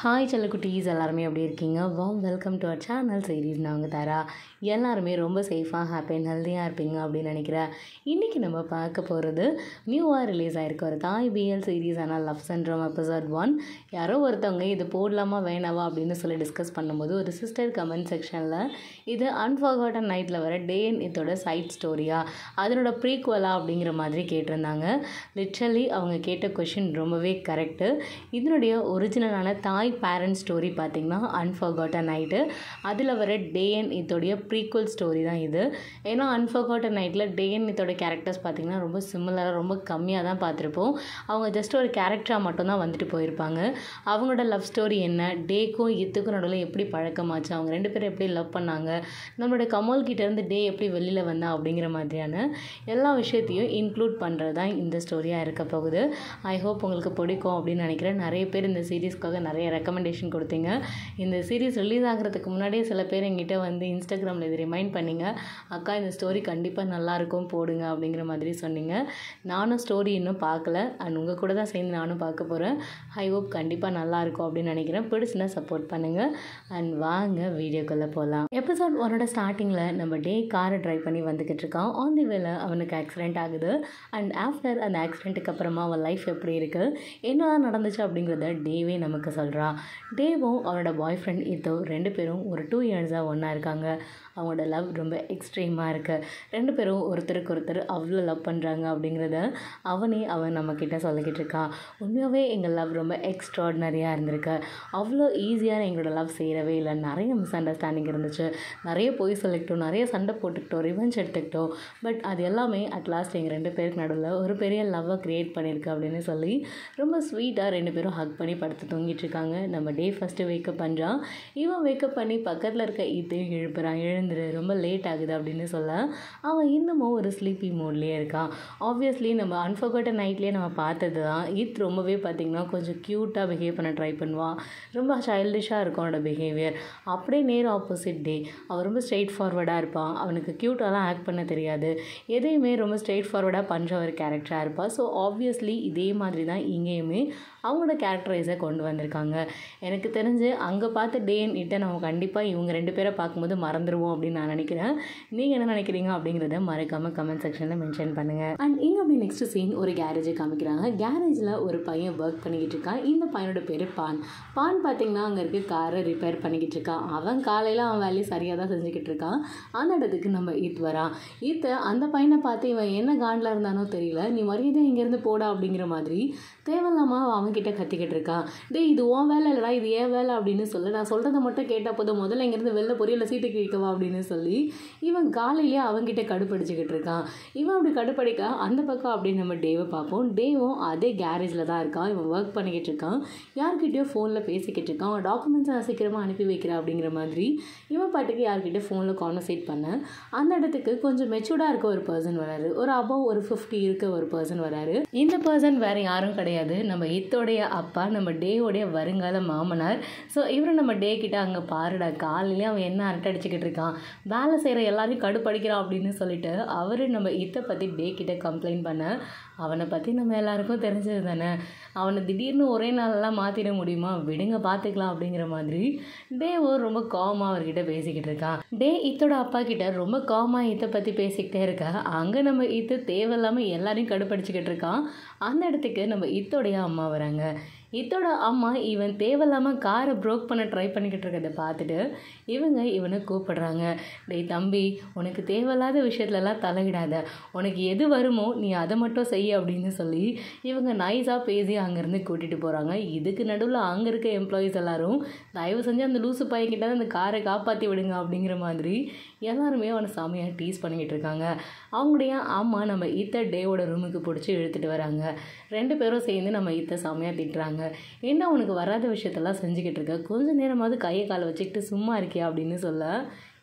hi செல்லக்குட்டீஸ் எல்லாருமே எப்படி இருக்கீங்க வாம் welcome to our channel series நான் உங்கள் தரா எல்லாருமே ரொம்ப சேஃபாக ஹாப்பி அண்ட் ஹெல்த்தியாக இருப்பீங்க அப்படின்னு நினைக்கிறேன் இன்றைக்கி நம்ம பார்க்க போகிறது நியூவாக ரிலீஸ் ஆகிருக்க ஒரு தாய் பிஎல் சீரீஸ் ஆனால் லவ் சென்ட்ரம் எபிசோட் ஒன் யாரோ ஒருத்தவங்க இது போடலாமா வேணாவா அப்படின்னு சொல்லி டிஸ்கஸ் பண்ணும்போது ஒரு சிஸ்டர் கமெண்ட் செக்ஷனில் இது அன்ஃபர்காட்டன் நைட்டில் வர டே அண்ட் இதோட சைட் ஸ்டோரியா அதனோட ப்ரீக்வலா அப்படிங்கிற மாதிரி கேட்டிருந்தாங்க லிட்ரலி அவங்க கேட்ட கொஷின் ரொம்பவே கரெக்டு இதனுடைய ஒரிஜினலான தாய் பேரண்ட் ஸ்டோரி பார்த்திங்கன்னா அன்ஃபர்காட்டன் நைட்டு அதில் வர டே அண்ட் இதோடைய ப்ரீக்வல் ஸ்டோரி தான் இது ஏன்னா அன்ஃபர்காட்டன் நைட்டில் டே அண்ட் இதோட கேரக்டர்ஸ் பார்த்திங்கன்னா ரொம்ப சிமிலராக ரொம்ப கம்மியாக தான் பார்த்துருப்போம் அவங்க ஜஸ்ட் ஒரு கேரக்டராக மட்டும்தான் வந்துட்டு போயிருப்பாங்க அவங்களோட லவ் ஸ்டோரி என்ன டேக்கும் இத்துக்கும் நடுவில் எப்படி பழக்கமாச்சு அவங்க ரெண்டு பேரும் எப்படி லவ் பண்ணாங்க நம்மளோட கமல் கிட்டேருந்து டே எப்படி வெளியில் வந்தா அப்படிங்கிற மாதிரியான எல்லா விஷயத்தையும் இன்க்ளூட் பண்ணுறது தான் இந்த ஸ்டோரியாக இருக்க போகுது ஐ ஹோப் உங்களுக்கு பிடிக்கும் அப்படின்னு நினைக்கிறேன் நிறைய பேர் இந்த சீரீஸ்க்காக நிறைய ரெக்கமெண்டேஷன் கொடுத்தீங்க இந்த சீரீஸ் ரிலீஸ் ஆகிறதுக்கு முன்னாடியே சில பேர் எங்கிட்ட வந்து இன்ஸ்டாகிராமில் இது ரிமைண்ட் பண்ணீங்க அக்கா இந்த ஸ்டோரி கண்டிப்பாக நல்லாயிருக்கும் போடுங்க அப்படிங்கிற மாதிரி சொன்னீங்க நானும் ஸ்டோரி இன்னும் பார்க்கல அண்ட் உங்கள் கூட தான் சேர்ந்து நானும் பார்க்க போகிறேன் ஐ ஹோப் கண்டிப்பாக நல்லாயிருக்கும் அப்படின்னு நினைக்கிறேன் பிடிச்சுன்னா சப்போர்ட் பண்ணுங்கள் அண்ட் வாங்க வீடியோக்குள்ளே போகலாம் எபிசோட் ஒன்னோட ஸ்டார்டிங்கில் நம்ம டே காரை ட்ரைவ் பண்ணி வந்துக்கிட்டு இருக்கான் ஆன் தி வேல அவனுக்கு ஆக்சிடென்ட் ஆகுது அண்ட் ஆஃப்டர் அந்த ஆக்சிடென்ட்டுக்கு அப்புறமா அவன் லைஃப் எப்படி இருக்குது என்னதான் நடந்துச்சு அப்படிங்கிறத டேவே நமக்கு சொல்கிறான் டேவும் அவனோட பாய் ஃப்ரெண்ட் இதோ ரெண்டு பேரும் ஒரு டூ இயர்ஸாக ஒன்றா இருக்காங்க அவங்களோட லவ் ரொம்ப எக்ஸ்ட்ரீமாக இருக்குது ரெண்டு பேரும் ஒருத்தருக்கு ஒருத்தர் அவ்வளோ லவ் பண்ணுறாங்க அப்படிங்கிறத அவனே அவன் நம்மக்கிட்ட சொல்லிக்கிட்டு இருக்கான் உண்மையாகவே எங்கள் லவ் ரொம்ப எக்ஸ்ட்ராடினரியாக இருந்திருக்கு அவ்வளோ ஈஸியாக எங்களோட லவ் செய்யவே இல்லை நிறைய மிஸ் அண்டர்ஸ்டாண்டிங் இருந்துச்சு நிறைய பொய் சொல்லிக்கிட்டோம் நிறைய சண்டை போட்டுக்கிட்டோம் ரிவெஞ்ச் எடுத்துக்கிட்டோம் பட் அது எல்லாமே அட் லாஸ்ட் எங்கள் ரெண்டு பேருக்கு நடுவில் ஒரு பெரிய லவ்வை க்ரியேட் பண்ணியிருக்கு அப்படின்னு சொல்லி ரொம்ப ஸ்வீட்டாக ரெண்டு பேரும் ஹக் பண்ணி படுத்து தூங்கிட்டு இருக்காங்க நம்ம டே ஃபஸ்ட்டு வேக்கப் பண்ணுறான் இவன் வேக்கப் பண்ணி பக்கத்தில் இருக்க ஈத்தையும் எழுப்புறான் எழுந்துரு ரொம்ப லேட் ஆகுது அப்படின்னு சொல்ல அவன் இன்னமும் ஒரு ஸ்லீப்பி மூட்லேயே இருக்கான் ஆப்வியஸ்லி நம்ம அன்ஃபர்கட்டன் நைட்லேயே நம்ம பார்த்தது தான் ஈத் ரொம்பவே பார்த்திங்கன்னா கொஞ்சம் க்யூட்டாக பிஹேவ் பண்ண ட்ரை பண்ணுவான் ரொம்ப சைல்டிஷாக இருக்கும் அவனோட பிஹேவியர் அப்படியே நேர் ஆப்போசிட் டே அவன் ரொம்ப ஸ்ட்ரெயிட் ஃபார்வர்டாக இருப்பான் அவனுக்கு க்யூட்டாலாம் ஆக்ட் பண்ண தெரியாது எதையுமே ரொம்ப ஸ்ட்ரெயிட் ஃபார்வர்டாக பண்ணுற ஒரு கேரக்டராக இருப்பான் ஸோ ஆப்வியஸ்லி இதே மாதிரி தான் இங்கேயுமே அவங்களோட கேரக்டரைஸை கொண்டு வந்திருக்காங்க எனக்கு தெரிஞ்சு அங்கே பார்த்த டே அண்ட் இட்டை நம்ம கண்டிப்பாக இவங்க ரெண்டு பேரை பார்க்கும்போது மறந்துடுவோம் அப்படின்னு நான் நினைக்கிறேன் நீங்கள் என்ன நினைக்கிறீங்க அப்படிங்கிறத மறக்காமல் கமெண்ட் செக்ஷனில் மென்ஷன் பண்ணுங்கள் அண்ட் இங்கே அப்படி நெக்ஸ்ட் சீன் ஒரு கேரேஜை காமிக்கிறாங்க கேரேஜில் ஒரு பையன் ஒர்க் பண்ணிக்கிட்டு இருக்கான் இந்த பையனோட பேர் பான் பான் பார்த்தீங்கன்னா அங்கே இருக்க காரை ரிப்பேர் பண்ணிக்கிட்டு இருக்கான் அவன் காலையில் அவன் வேலையை சரியாக தான் செஞ்சுக்கிட்டு இருக்கான் அந்த இடத்துக்கு நம்ம ஈத் வரான் ஈத்தை அந்த பையனை பார்த்து இவன் என்ன காண்டில் இருந்தானோ தெரியல நீ மரியாதை இங்கேருந்து போடா அப்படிங்கிற மாதிரி தேவையில்லாமல் அவன்கிட்ட கத்திக்கிட்டு இருக்கான் டேய் இது உன் வேலை இல்லைடா இது ஏன் வேலை அப்படின்னு சொல்லி நான் சொல்கிறத மட்டும் கேட்டால் போதும் முதல்ல இங்கேருந்து வெளில பொரியல சீட்டுக்கு வைக்கவா அப்படின்னு சொல்லி இவன் காலையிலேயே அவன்கிட்ட கடுப்படிச்சுக்கிட்டு இருக்கான் இவன் அப்படி கடுப்படிக்க அந்த பக்கம் அப்படின்னு நம்ம டேவை பார்ப்போம் டேவும் அதே கேரேஜில் தான் இருக்கான் இவன் ஒர்க் பண்ணிக்கிட்டு இருக்கான் யார்கிட்டயோ ஃபோனில் பேசிக்கிட்டு இருக்கான் அவன் டாக்குமெண்ட்ஸ் நான் சீக்கிரமாக அனுப்பி வைக்கிறேன் அப்படிங்கிற மாதிரி இவன் பாட்டுக்கு யார்கிட்ட ஃபோனில் கான்வர்சேட் பண்ண அந்த இடத்துக்கு கொஞ்சம் மெச்சூர்டாக இருக்க ஒரு பர்சன் வராரு ஒரு அபவ் ஒரு ஃபிஃப்டி இருக்க ஒரு பர்சன் வராரு இந்த பர்சன் வேறு யாரும் கிடையாது நம்ம இத்தோடைய அப்பா நம்ம டேவோடைய வருங்கால மாமனார் ஸோ இவரை நம்ம டே கிட்ட அங்கே பாருடா காலையிலே அவன் என்ன அரட்டை அடிச்சுக்கிட்டு இருக்கான் வேலை செய்கிற எல்லாரையும் கடுப்படிக்கிறான் அப்படின்னு சொல்லிட்டு அவர் நம்ம இத்தை பற்றி டே கிட்ட கம்ப்ளைண்ட் பண்ண அவனை பற்றி நம்ம எல்லாருக்கும் தெரிஞ்சது தானே அவனை திடீர்னு ஒரே நாளெல்லாம் மாற்றிட முடியுமா விடுங்க பார்த்துக்கலாம் அப்படிங்கிற மாதிரி டேவோ ரொம்ப காமாக அவர்கிட்ட பேசிக்கிட்டு இருக்கான் டே இத்தோட அப்பா கிட்ட ரொம்ப காமாக இத்தை பற்றி பேசிக்கிட்டே இருக்கா அங்கே நம்ம இத்து தேவையில்லாமல் எல்லாரையும் கடுப்படிச்சுக்கிட்டு இருக்கான் அந்த இடத்துக்கு நம்ம இத்தோடைய அம்மா வராங்க இத்தோட அம்மா இவன் தேவையில்லாமல் காரை ப்ரோக் பண்ண ட்ரை பண்ணிக்கிட்டு இருக்கிறத பார்த்துட்டு இவங்க இவனை கூப்பிடுறாங்க டேய் தம்பி உனக்கு தேவையில்லாத விஷயத்துலலாம் தலையிடாத உனக்கு எது வருமோ நீ அதை மட்டும் செய் அப்படின்னு சொல்லி இவங்க நைஸாக பேசி அங்கேருந்து கூட்டிகிட்டு போகிறாங்க இதுக்கு நடுவில் அங்கே இருக்க எம்ப்ளாயீஸ் எல்லாரும் தயவு செஞ்சு அந்த லூசு பையன்கிட்ட அந்த காரை காப்பாற்றி விடுங்க அப்படிங்கிற மாதிரி எல்லாருமே அவனை செமையாக டீஸ் பண்ணிக்கிட்டு இருக்காங்க அவங்களுடைய அம்மா நம்ம ஈத்த டேவோட ரூமுக்கு பிடிச்சி இழுத்துட்டு வராங்க ரெண்டு பேரும் சேர்ந்து நம்ம ஈத்த செமையாக திட்டுறாங்க என்ன உனக்கு வராத விஷயத்தெல்லாம் செஞ்சுக்கிட்டு இருக்க கொஞ்ச நேரமாவது கையை காலை வச்சுக்கிட்டு சும்மா இருக்கியா அப்படின்னு சொல்ல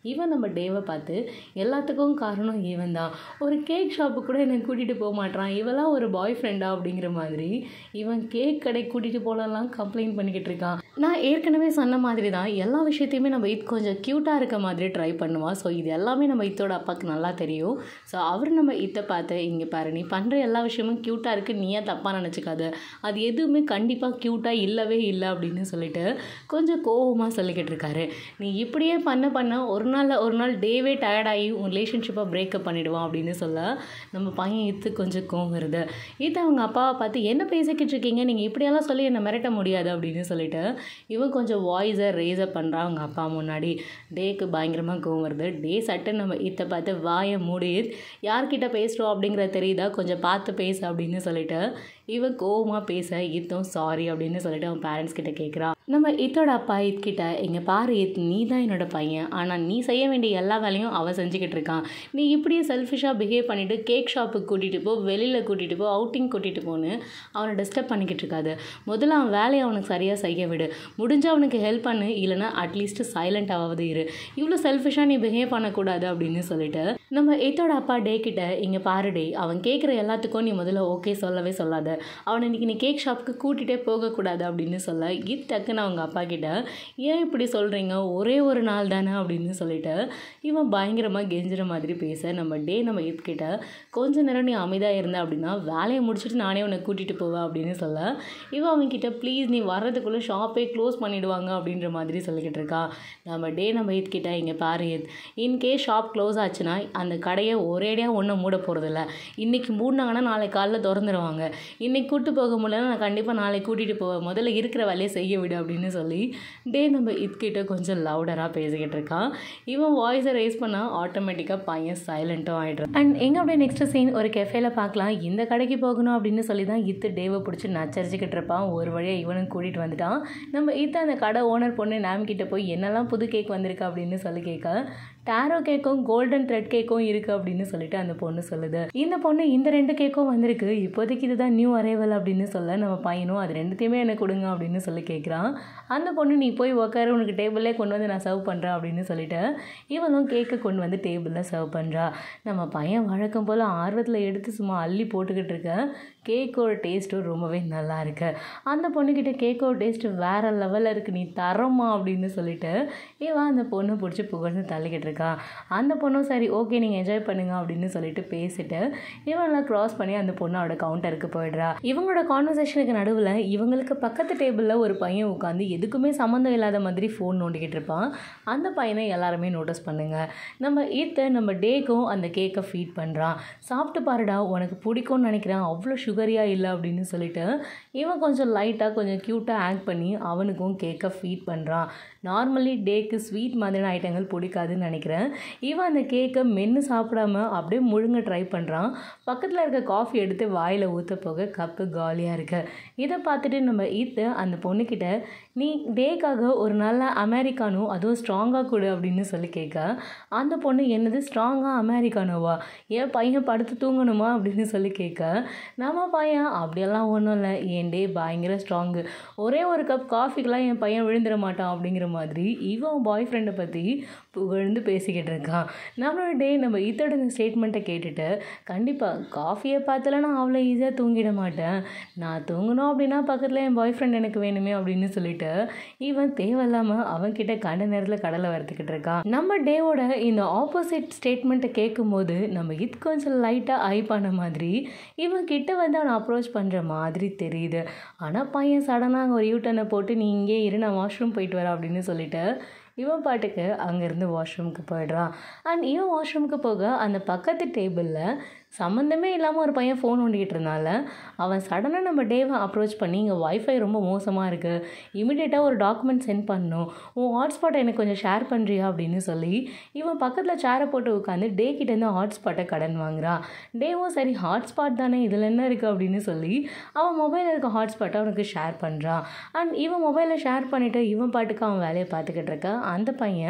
இவன் நம்ம டேவை பார்த்து எல்லாத்துக்கும் காரணம் இவன் தான் ஒரு கேக் ஷாப்பு கூட என்னை கூட்டிகிட்டு போக மாட்டான் இவெல்லாம் ஒரு பாய் ஃப்ரெண்டா அப்படிங்கிற மாதிரி இவன் கேக் கடை கூட்டிகிட்டு போகலாம் கம்ப்ளைண்ட் பண்ணிக்கிட்டு இருக்கான் நான் ஏற்கனவே சொன்ன மாதிரி தான் எல்லா விஷயத்தையுமே நம்ம இது கொஞ்சம் க்யூட்டாக இருக்க மாதிரி ட்ரை பண்ணுவான் ஸோ இது எல்லாமே நம்ம இத்தோட அப்பாவுக்கு நல்லா தெரியும் ஸோ அவர் நம்ம இத்தை பார்த்து இங்கே பாரு நீ பண்ணுற எல்லா விஷயமும் க்யூட்டாக இருக்குது நீ ஏன் தப்பாக நினச்சிக்காத அது எதுவுமே கண்டிப்பாக க்யூட்டாக இல்லவே இல்லை அப்படின்னு சொல்லிட்டு கொஞ்சம் கோவமாக சொல்லிக்கிட்டு இருக்காரு நீ இப்படியே பண்ண பண்ண ஒரு நாள் ஒரு நாள் டேவே டயர்டாகி உன் ரிலேஷன்ஷிப்பை பிரேக்கப் பண்ணிடுவான் அப்படின்னு சொல்ல நம்ம பையன் இத்து கொஞ்சம் கோவம் வருது இது அவங்க அப்பாவை பார்த்து என்ன பேசிக்கிட்டு இருக்கீங்க நீங்கள் இப்படியெல்லாம் சொல்லி என்னை மிரட்ட முடியாது அப்படின்னு சொல்லிட்டு இவன் கொஞ்சம் வாய்ஸை ரேஸப் பண்ணுறான் அவங்க அப்பா முன்னாடி டேக்கு பயங்கரமாக கோவம் வருது டே சட்டு நம்ம இத்தை பார்த்து வாயை மூடி யார்கிட்ட பேசுகிறோம் அப்படிங்கிறது தெரியுதா கொஞ்சம் பார்த்து பேசு அப்படின்னு சொல்லிட்டு இவன் கோவமாக பேச இத்தும் சாரி அப்படின்னு சொல்லிட்டு அவன் பேரண்ட்ஸ் கிட்ட கேட்குறான் நம்ம இத்தோட அப்பா இத்கிட்ட இங்கே பாரு இத் நீ தான் என்னோட பையன் ஆனால் நீ செய்ய வேண்டிய எல்லா வேலையும் அவன் செஞ்சுக்கிட்டு இருக்கான் நீ இப்படியே செல்ஃபிஷாக பிஹேவ் பண்ணிவிட்டு கேக் ஷாப்புக்கு கூட்டிகிட்டு போ வெளியில் கூட்டிகிட்டு போ அவுட்டிங் கூட்டிகிட்டு போன்னு அவனை டிஸ்டர்ப் பண்ணிக்கிட்டு இருக்காது முதல்ல அவன் வேலையை அவனுக்கு சரியாக செய்ய விடு முடிஞ்ச அவனுக்கு ஹெல்ப் பண்ணு இல்லைனா அட்லீஸ்ட் சைலண்ட் ஆகாவது இரு இவ்வளோ செல்ஃபிஷாக நீ பிஹேவ் பண்ணக்கூடாது அப்படின்னு சொல்லிட்டு நம்ம எத்தோட அப்பா டே கிட்ட இங்கே பாரு டே அவன் கேட்குற எல்லாத்துக்கும் நீ முதல்ல ஓகே சொல்லவே சொல்லாத அவனை இன்னைக்கு நீ கேக் ஷாப்புக்கு கூட்டிகிட்டே போகக்கூடாது அப்படின்னு சொல்ல இது டக்குன்னு அவங்க அப்பா கிட்ட ஏன் இப்படி சொல்கிறீங்க ஒரே ஒரு நாள் தானே அப்படின்னு சொல்லிட்டு இவன் பயங்கரமாக கெஞ்சுற மாதிரி பேச நம்ம டே நம்ம இது கிட்ட கொஞ்ச நேரம் நீ அமைதியாக இருந்த அப்படின்னா வேலையை முடிச்சுட்டு நானே உன்னை கூட்டிகிட்டு போவேன் அப்படின்னு சொல்ல இவன் அவன்கிட்ட ப்ளீஸ் நீ வர்றதுக்குள்ளே ஷாப்பே க்ளோஸ் பண்ணிடுவாங்க அப்படின்ற மாதிரி சொல்லிக்கிட்டு இருக்கா நம்ம டே நம்ம இது கிட்ட இங்கே பாரு இது இன்கேஸ் ஷாப் க்ளோஸ் ஆச்சுன்னா அந்த கடையை ஒரேடியாக ஒன்றும் மூட போகிறதில்ல இன்றைக்கி மூடினாங்கன்னா நாளைக்கு காலைல திறந்துருவாங்க இன்றைக்கி கூட்டு போக முடியலன்னா நான் கண்டிப்பாக நாளைக்கு கூட்டிகிட்டு போவேன் முதல்ல இருக்கிற வேலையை செய்ய விடு அப்படின்னு சொல்லி டே நம்ம இதுக்கிட்ட கொஞ்சம் லவுடராக பேசிக்கிட்டு இருக்கான் இவன் வாய்ஸை ரைஸ் பண்ணால் ஆட்டோமேட்டிக்காக பையன் சைலண்ட்டும் ஆகிடுறான் அண்ட் எங்கே அப்படியே நெக்ஸ்ட் சீன் ஒரு கெஃபேல பார்க்கலாம் இந்த கடைக்கு போகணும் அப்படின்னு சொல்லி தான் இத்து டேவை பிடிச்சி நச்சரிச்சுக்கிட்டு இருப்பான் ஒரு வழியாக இவனும் கூட்டிகிட்டு வந்துட்டான் நம்ம இத்து அந்த கடை ஓனர் பொண்ணு நேம் கிட்ட போய் என்னெல்லாம் புது கேக் வந்திருக்கு அப்படின்னு சொல்லி கேட்க டேரோ கேக்கும் கோல்டன் த்ரெட் கேக்கும் இருக்குது அப்படின்னு சொல்லிட்டு அந்த பொண்ணு சொல்லுது இந்த பொண்ணு இந்த ரெண்டு கேக்கும் வந்திருக்கு இப்போதைக்கு இதுதான் நியூ அரைவல் அப்படின்னு சொல்ல நம்ம பையனும் அது ரெண்டுத்தையுமே எனக்கு கொடுங்க அப்படின்னு சொல்லி கேட்குறான் அந்த பொண்ணு நீ போய் உக்காரு உனக்கு டேபிளே கொண்டு வந்து நான் சர்வ் பண்ணுறேன் அப்படின்னு சொல்லிட்டு இவனும் கேக்கை கொண்டு வந்து டேபிளில் சர்வ் பண்ணுறா நம்ம பையன் வழக்கம் போல் ஆர்வத்தில் எடுத்து சும்மா அள்ளி போட்டுக்கிட்டு இருக்க கேக்கோட டேஸ்ட்டும் ரொம்பவே நல்லா இருக்கு அந்த பொண்ணுக்கிட்ட கேக்கோட டேஸ்ட்டு வேறு லெவலில் இருக்குது நீ தரமா அப்படின்னு சொல்லிட்டு இவன் அந்த பொண்ணு பிடிச்சி புகழ்ந்து தள்ளிக்கிட்டு இருக்கா அந்த பொண்ணும் சரி ஓகே நீங்கள் என்ஜாய் பண்ணுங்க அப்படின்னு சொல்லிட்டு பேசிட்டு இவனெல்லாம் க்ராஸ் பண்ணி அந்த பொண்ணோட கவுண்டருக்கு போயிடுறா இவங்களோட கான்வர்சேஷனுக்கு நடுவில் இவங்களுக்கு பக்கத்து டேபிளில் ஒரு பையன் உட்காந்து எதுக்குமே சம்மந்தம் இல்லாத மாதிரி ஃபோன் நோண்டிக்கிட்டு இருப்பான் அந்த பையனை எல்லாருமே நோட்டீஸ் பண்ணுங்க நம்ம ஈத்த நம்ம டேக்கும் அந்த கேக்கை ஃபீட் பண்ணுறான் சாப்பிட்டு பாருடா உனக்கு பிடிக்கும்னு நினைக்கிறேன் அவ்வளோ சுகரியாக இல்லை அப்படின்னு சொல்லிட்டு இவன் கொஞ்சம் லைட்டாக கொஞ்சம் க்யூட்டாக ஆக்ட் பண்ணி அவனுக்கும் கேக்கை ஃபீட் பண்ணுறான் நார்மலி டேக்கு ஸ்வீட் மாதிரியான ஐட்டங்கள் பிடிக்காதுன்னு நினைக்கிறேன் இவன் அந்த கேக்கை மென்று சாப்பிடாம அப்படியே முழுங்க ட்ரை பண்ணுறான் பக்கத்தில் இருக்க காஃபி எடுத்து வாயில் ஊற்ற போக கப்பு காலியாக இருக்கு இதை பார்த்துட்டு நம்ம ஈத்து அந்த பொண்ணுக்கிட்ட நீ டேக்காக ஒரு நல்ல அமெரிக்கானோ அதுவும் ஸ்ட்ராங்காக கொடு அப்படின்னு சொல்லி கேட்க அந்த பொண்ணு என்னது ஸ்ட்ராங்காக அமெரிக்கானோவா ஏன் பையன் படுத்து தூங்கணுமா அப்படின்னு சொல்லி கேட்க நம்ம பையன் அப்படியெல்லாம் ஒன்றும் இல்லை என் டே பயங்கர ஸ்ட்ராங்கு ஒரே ஒரு கப் காஃபிக்கெலாம் என் பையன் விழுந்துட மாட்டான் அப்படிங்கிற மாதிரி இவன் பாய் ஃப்ரெண்டை பற்றி புகழ்ந்து பேசிக்கிட்டு இருக்கான் நம்மளோட டே நம்ம இதோட இந்த ஸ்டேட்மெண்ட்டை கேட்டுட்டு கண்டிப்பாக காஃபியை பார்த்துல நான் அவ்வளோ ஈஸியாக தூங்கிட மாட்டேன் நான் தூங்கணும் அப்படின்னா பக்கத்தில் என் பாய் ஃப்ரெண்ட் எனக்கு வேணுமே அப்படின்னு சொல்லிட்டு இவன் தேவையில்லாமல் அவன்கிட்ட கண்ட நேரத்தில் கடலை வறுத்துக்கிட்டு இருக்கான் நம்ம டேவோட இந்த ஆப்போசிட் ஸ்டேட்மெண்ட்டை கேட்கும்போது நம்ம இது கொஞ்சம் லைட்டாக ஐ பண்ண மாதிரி இவன் கிட்ட வந்து அவனை அப்ரோச் பண்ணுற மாதிரி தெரியுது ஆனால் பையன் சடனாக ஒரு யூட்டனை போட்டு நீ இங்கே இரு நான் வாஷ்ரூம் போயிட்டு வரேன் அப்படின்னு சொல்லிட்டு இவன் பாட்டுக்கு அங்கேருந்து வாஷ்ரூமுக்கு போயிடுறான் அண்ட் இவன் வாஷ்ரூமுக்கு போக அந்த பக்கத்து டேபிளில் சம்மந்தமே இல்லாமல் ஒரு பையன் ஃபோன் நோண்டிக்கிட்டு இருந்தால அவன் சடனாக நம்ம டேவை அப்ரோச் பண்ணி இங்கே ஒய்ஃபை ரொம்ப மோசமாக இருக்குது இமிடியேட்டாக ஒரு டாக்குமெண்ட் சென்ட் பண்ணணும் உன் ஹாட்ஸ்பாட்டை எனக்கு கொஞ்சம் ஷேர் பண்ணுறியா அப்படின்னு சொல்லி இவன் பக்கத்தில் சேரை போட்டு உட்காந்து டே கிட்டேருந்து ஹாட்ஸ்பாட்டை கடன் வாங்குறான் டேவும் சரி ஹாட்ஸ்பாட் தானே இதில் என்ன இருக்குது அப்படின்னு சொல்லி அவன் மொபைலில் இருக்க ஹாட்ஸ்பாட்டை அவனுக்கு ஷேர் பண்ணுறான் அண்ட் இவன் மொபைலில் ஷேர் பண்ணிவிட்டு இவன் பாட்டுக்கு அவன் வேலையை பார்த்துக்கிட்டு இருக்க அந்த பையன்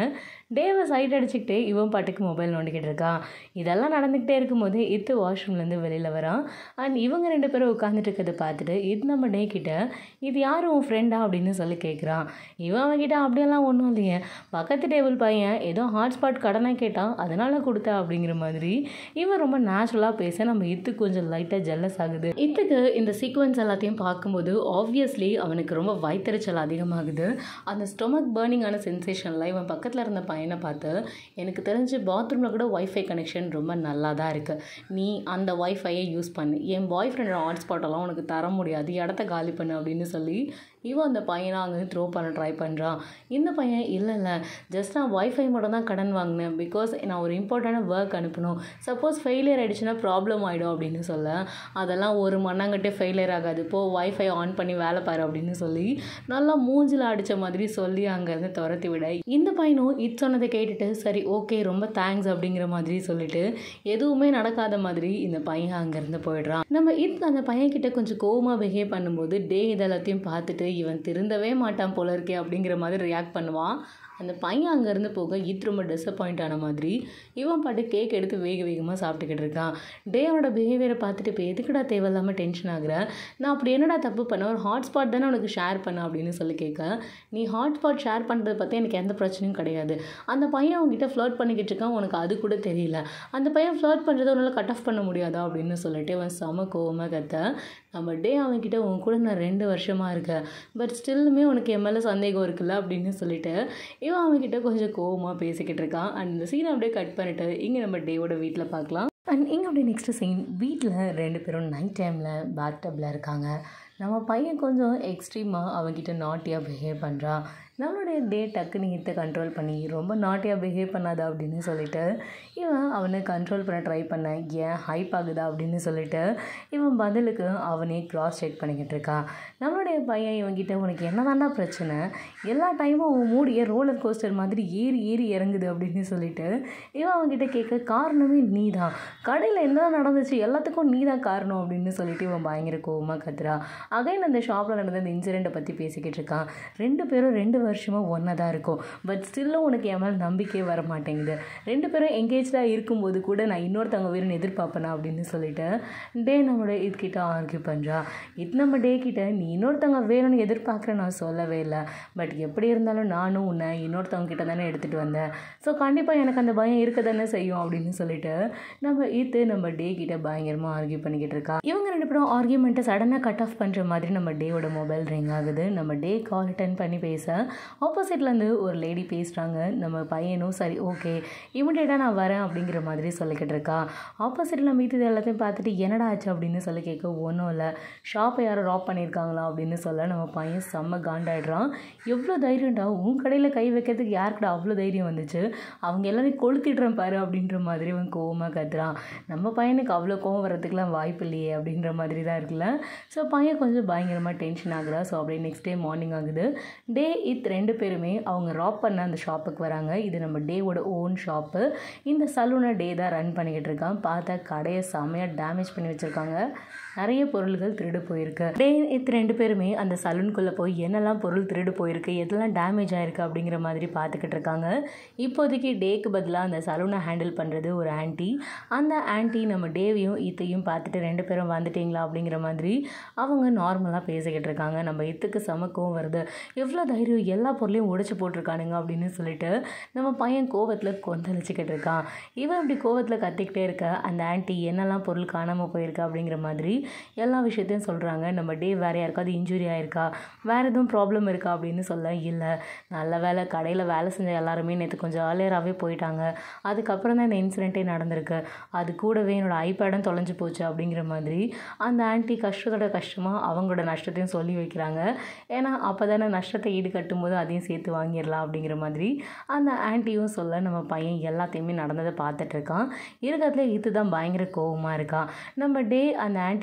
டேவை சைட் அடிச்சுக்கிட்டே இவன் பாட்டுக்கு மொபைல் நோண்டிக்கிட்டு இருக்கான் இதெல்லாம் நடந்துக்கிட்டே இருக்கும்போது இத்து வாஷ்ரூம்லேருந்து வெளியில் வரான் அண்ட் இவங்க ரெண்டு பேரும் உட்காந்துட்டு இருக்கிறத பார்த்துட்டு இது நம்ம டே கிட்ட இது யார் உன் ஃப்ரெண்டா அப்படின்னு சொல்லி கேட்குறான் இவன் அவன்கிட்ட அப்படியெல்லாம் ஒன்றும் இல்லையே பக்கத்து டேபிள் பையன் ஏதோ ஹாட்ஸ்பாட் கடனை கேட்டான் அதனால கொடுத்தா அப்படிங்கிற மாதிரி இவன் ரொம்ப நேச்சுரலாக பேச நம்ம இத்துக்கு கொஞ்சம் லைட்டாக ஜெல்லஸ் ஆகுது இத்துக்கு இந்த சீக்வன்ஸ் எல்லாத்தையும் பார்க்கும்போது ஆப்வியஸ்லி அவனுக்கு ரொம்ப வயிற்றுச்சல் அதிகமாகுது அந்த ஸ்டொமக் பேர்னிங்கான சென்சேஷனில் இவன் பக்கத்தில் இருந்த பையனை பார்த்து எனக்கு தெரிஞ்சு பாத்ரூமில் கூட ஒய்ஃபை கனெக்ஷன் ரொம்ப நல்லா தான் இருக்குது நீ அந்த ஒய்ஃபையை யூஸ் பண்ணு என் பாய் ஃப்ரெண்டோட ஹாட்ஸ்பாட்டெல்லாம் உனக்கு தர முடியாது இடத்த காலி பண்ணு அப்படின்னு சொல்லி இவன் அந்த பையனை அங்கே த்ரோ பண்ண ட்ரை பண்ணுறான் இந்த பையன் இல்லை இல்லை ஜஸ்ட் நான் ஒய்ஃபை மட்டும் தான் கடன் வாங்கினேன் பிகாஸ் நான் ஒரு இம்பார்ட்டண்டான ஒர்க் அனுப்பணும் சப்போஸ் ஃபெயிலியர் ஆகிடுச்சுன்னா ப்ராப்ளம் ஆகிடும் அப்படின்னு சொல்ல அதெல்லாம் ஒரு மண்ணாங்கட்டே ஃபெயிலியர் ஆகாது இப்போ ஒய்ஃபை ஆன் பண்ணி வேலை பாரு அப்படின்னு சொல்லி நல்லா மூஞ்சில் அடித்த மாதிரி சொல்லி அங்கேருந்து துரத்தி விட இந்த பையனும் இது சொன்னதை கேட்டுட்டு சரி ஓகே ரொம்ப தேங்க்ஸ் அப்படிங்கிற மாதிரி சொல்லிட்டு எதுவுமே நடக்காத மாதிரி இந்த பையன் அங்கேருந்து போயிடுறான் நம்ம இது அந்த பையன்கிட்ட கொஞ்சம் கோவமாக பிஹேவ் பண்ணும்போது டே இதெல்லாத்தையும் பார்த்துட்டு இவன் திருந்தவே மாட்டான் போல இருக்கே அப்படிங்கிற மாதிரி ரியாக்ட் பண்ணுவான் அந்த பையன் அங்கேருந்து போக இது ரொம்ப டிசப்பாயிண்ட் ஆன மாதிரி இவன் பாட்டு கேக் எடுத்து வேக வேகமாக சாப்பிட்டுக்கிட்டு இருக்கான் டேவோட பிஹேவியரை பார்த்துட்டு இப்போ எதுக்குடா தேவையில்லாமல் டென்ஷன் ஆகுற நான் அப்படி என்னடா தப்பு பண்ண ஒரு ஹாட்ஸ்பாட் தானே உனக்கு ஷேர் பண்ண அப்படின்னு சொல்லி கேட்க நீ ஹாட்ஸ்பாட் ஷேர் பண்ணுறதை பற்றி எனக்கு எந்த பிரச்சனையும் கிடையாது அந்த பையன் அவங்ககிட்ட ஃப்ளர்ட் பண்ணிக்கிட்டு இருக்கான் உனக்கு அது கூட தெரியல அந்த பையன் ஃப்ளர்ட் பண்ணுறதை உன்னால் கட் ஆஃப் பண்ண முடியாதா அப்படின்னு சொல்லிட்டு அவன் செம கோவமாக கத்த நம்ம டே அவன்கிட்ட உன் கூட நான் ரெண்டு வருஷமாக இருக்கேன் பட் ஸ்டில்லுமே உனக்கு என் மேலே சந்தேகம் இருக்குல்ல அப்படின்னு சொல்லிட்டு இவன் அவன்கிட்ட கொஞ்சம் கோவமாக பேசிக்கிட்டு இருக்கான் அண்ட் இந்த சீனை அப்படியே கட் பண்ணிட்டு இங்கே நம்ம டேவோட வீட்டில் பார்க்கலாம் அண்ட் இங்கே அப்படியே நெக்ஸ்ட்டு சீன் வீட்டில் ரெண்டு பேரும் நைட் டைமில் பேக் டப்பில் இருக்காங்க நம்ம பையன் கொஞ்சம் எக்ஸ்ட்ரீமாக அவன்கிட்ட நாட்டியாக பிஹேவ் பண்ணுறான் நம்மளுடைய டே டக்குன்னு ஹித்தை கண்ட்ரோல் பண்ணி ரொம்ப நாட்டியாக பிஹேவ் பண்ணாத அப்படின்னு சொல்லிட்டு இவன் அவனை கண்ட்ரோல் பண்ண ட்ரை பண்ண ஏன் ஹைப் ஆகுதா அப்படின்னு சொல்லிட்டு இவன் பதிலுக்கு அவனே கிராஸ் செக் பண்ணிக்கிட்டு இருக்கான் நம்மளுடைய பையன் இவன்கிட்ட உனக்கு என்ன பிரச்சனை எல்லா டைமும் அவன் மூடிய ரோலர் கோஸ்டர் மாதிரி ஏறி ஏறி இறங்குது அப்படின்னு சொல்லிட்டு இவன் அவன்கிட்ட கேட்க காரணமே நீ தான் கடையில் என்ன நடந்துச்சு எல்லாத்துக்கும் நீ தான் காரணம் அப்படின்னு சொல்லிட்டு இவன் பயங்கர கோவமாக கத்துறான் அகைன் அந்த ஷாப்பில் நடந்த இந்த இன்சிடெண்ட்டை பற்றி பேசிக்கிட்டு இருக்கான் ரெண்டு பேரும் ரெண்டு வருஷமாக ஒன்றா தான் இருக்கும் பட் ஸ்டில்லும் உனக்கு என் மேலே நம்பிக்கையே வர மாட்டேங்குது ரெண்டு பேரும் எங்கேஜ்டாக இருக்கும்போது கூட நான் இன்னொருத்தவங்க வேணும்னு எதிர்பார்ப்பேனா அப்படின்னு சொல்லிட்டு டே நம்மளோட இதுக்கிட்ட ஆர்கியூ பண்ணுறா இது நம்ம டே கிட்ட நீ இன்னொருத்தவங்க வேணும்னு எதிர்பார்க்குற நான் சொல்லவே இல்லை பட் எப்படி இருந்தாலும் நானும் உன்னை இன்னொருத்தவங்க கிட்ட தானே எடுத்துகிட்டு வந்தேன் ஸோ கண்டிப்பாக எனக்கு அந்த பயம் இருக்க தானே செய்யும் அப்படின்னு சொல்லிட்டு நம்ம இது நம்ம டே கிட்ட பயங்கரமாக ஆர்கியூ பண்ணிக்கிட்டு இருக்கா இவங்க ரெண்டு பேரும் ஆர்கியூமெண்ட்டை சடனாக கட் ஆஃப் பண்ணுற மாதிரி நம்ம டேவோட மொபைல் ரிங் ஆகுது நம்ம டே கால் அட்டன் பண்ணி பேச ஆப்போசிட்லேருந்து ஒரு லேடி பேசுகிறாங்க நம்ம பையனும் சரி ஓகே இமிடியேட்டாக நான் வரேன் அப்படிங்கிற மாதிரி சொல்லிக்கிட்டு இருக்கா ஆப்போசிட்டில் மீது எல்லாத்தையும் பார்த்துட்டு என்னடா ஆச்சு அப்படின்னு சொல்லி கேட்க ஒன்றும் இல்லை ஷாப்பை யாரும் ராப் பண்ணியிருக்காங்களா அப்படின்னு சொல்ல நம்ம பையன் செம்ம காண்டாயிடுறான் எவ்வளோ தைரியம்டா உன் கடையில் கை வைக்கிறதுக்கு யாருக்கிட்ட அவ்வளோ தைரியம் வந்துச்சு அவங்க எல்லாரையும் கொளுத்திடுறேன் பாரு அப்படின்ற மாதிரி அவன் கோவமாக கத்துறான் நம்ம பையனுக்கு அவ்வளோ கோவம் வரதுக்குலாம் வாய்ப்பு இல்லையே அப்படின்ற மாதிரி தான் இருக்குல்ல ஸோ பையன் கொஞ்சம் பயங்கரமாக டென்ஷன் ஆகுறா ஸோ அப்படியே நெக்ஸ்ட் டே மார்னிங் ஆகுது டே இத் ரெண்டு பேருமே அவங்க ராப் பண்ண அந்த ஷாப்புக்கு வராங்க இது நம்ம டேவோட ஓன் ஷாப்பு இந்த சலூனை டே தான் ரன் பண்ணிக்கிட்டு இருக்கான் பார்த்தா கடையை செம்மையாக டேமேஜ் பண்ணி வச்சுருக்காங்க நிறைய பொருள்கள் திருடு போயிருக்கு டே இத் ரெண்டு பேருமே அந்த சலூனுக்குள்ளே போய் என்னெல்லாம் பொருள் திருடு போயிருக்கு எதெல்லாம் டேமேஜ் ஆயிருக்கு அப்படிங்கிற மாதிரி பார்த்துக்கிட்டு இருக்காங்க இப்போதைக்கு டேக்கு பதிலாக அந்த சலூனை ஹேண்டில் பண்ணுறது ஒரு ஆன்ட்டி அந்த ஆன்ட்டி நம்ம டேவையும் ஈத்தையும் பார்த்துட்டு ரெண்டு பேரும் வந்துட்டீங்களா அப்படிங்கிற மாதிரி அவங்க நார்மலாக பேசிக்கிட்டு இருக்காங்க நம்ம இத்துக்கு சமக்கவும் வருது எவ்வளோ தைரியம் எல்லா பொருளையும் உடைச்சு போட்டிருக்கானுங்க அப்படின்னு சொல்லிட்டு நம்ம பையன் கோவத்தில் கொந்தளிச்சுக்கிட்டு இருக்கான் இவன் இப்படி கோவத்தில் கத்திக்கிட்டே இருக்க அந்த ஆன்ட்டி என்னெல்லாம் பொருள் காணாமல் போயிருக்கு அப்படிங்கிற மாதிரி எல்லா விஷயத்தையும் சொல்கிறாங்க நம்ம டே வேறு யாருக்காவது இன்ஜுரி ஆயிருக்கா வேறு எதுவும் ப்ராப்ளம் இருக்கா அப்படின்னு சொல்ல இல்லை நல்ல வேலை கடையில் வேலை செஞ்ச எல்லாருமே நேற்று கொஞ்சம் ஏர்லியராகவே போயிட்டாங்க அதுக்கப்புறம் தான் இந்த இன்சிடெண்ட்டே நடந்திருக்கு அது கூடவே என்னோட ஐபேடும் தொலைஞ்சு போச்சு அப்படிங்கிற மாதிரி அந்த ஆன்ட்டி கஷ்டத்தோட கஷ்டமாக அவங்களோட நஷ்டத்தையும் சொல்லி வைக்கிறாங்க ஏன்னா அப்போ தானே நஷ்டத்தை ஈடு கட்டும்போது அதையும் சேர்த்து வாங்கிடலாம் அப்படிங்கிற மாதிரி அந்த ஆன்ட்டியும் சொல்ல நம்ம பையன் எல்லாத்தையுமே நடந்ததை பார்த்துட்டு இருக்கான் இருக்கிறதுல இது தான் பயங்கர கோவமாக இருக்கான் நம்ம டே அந்த ஆன்ட்டி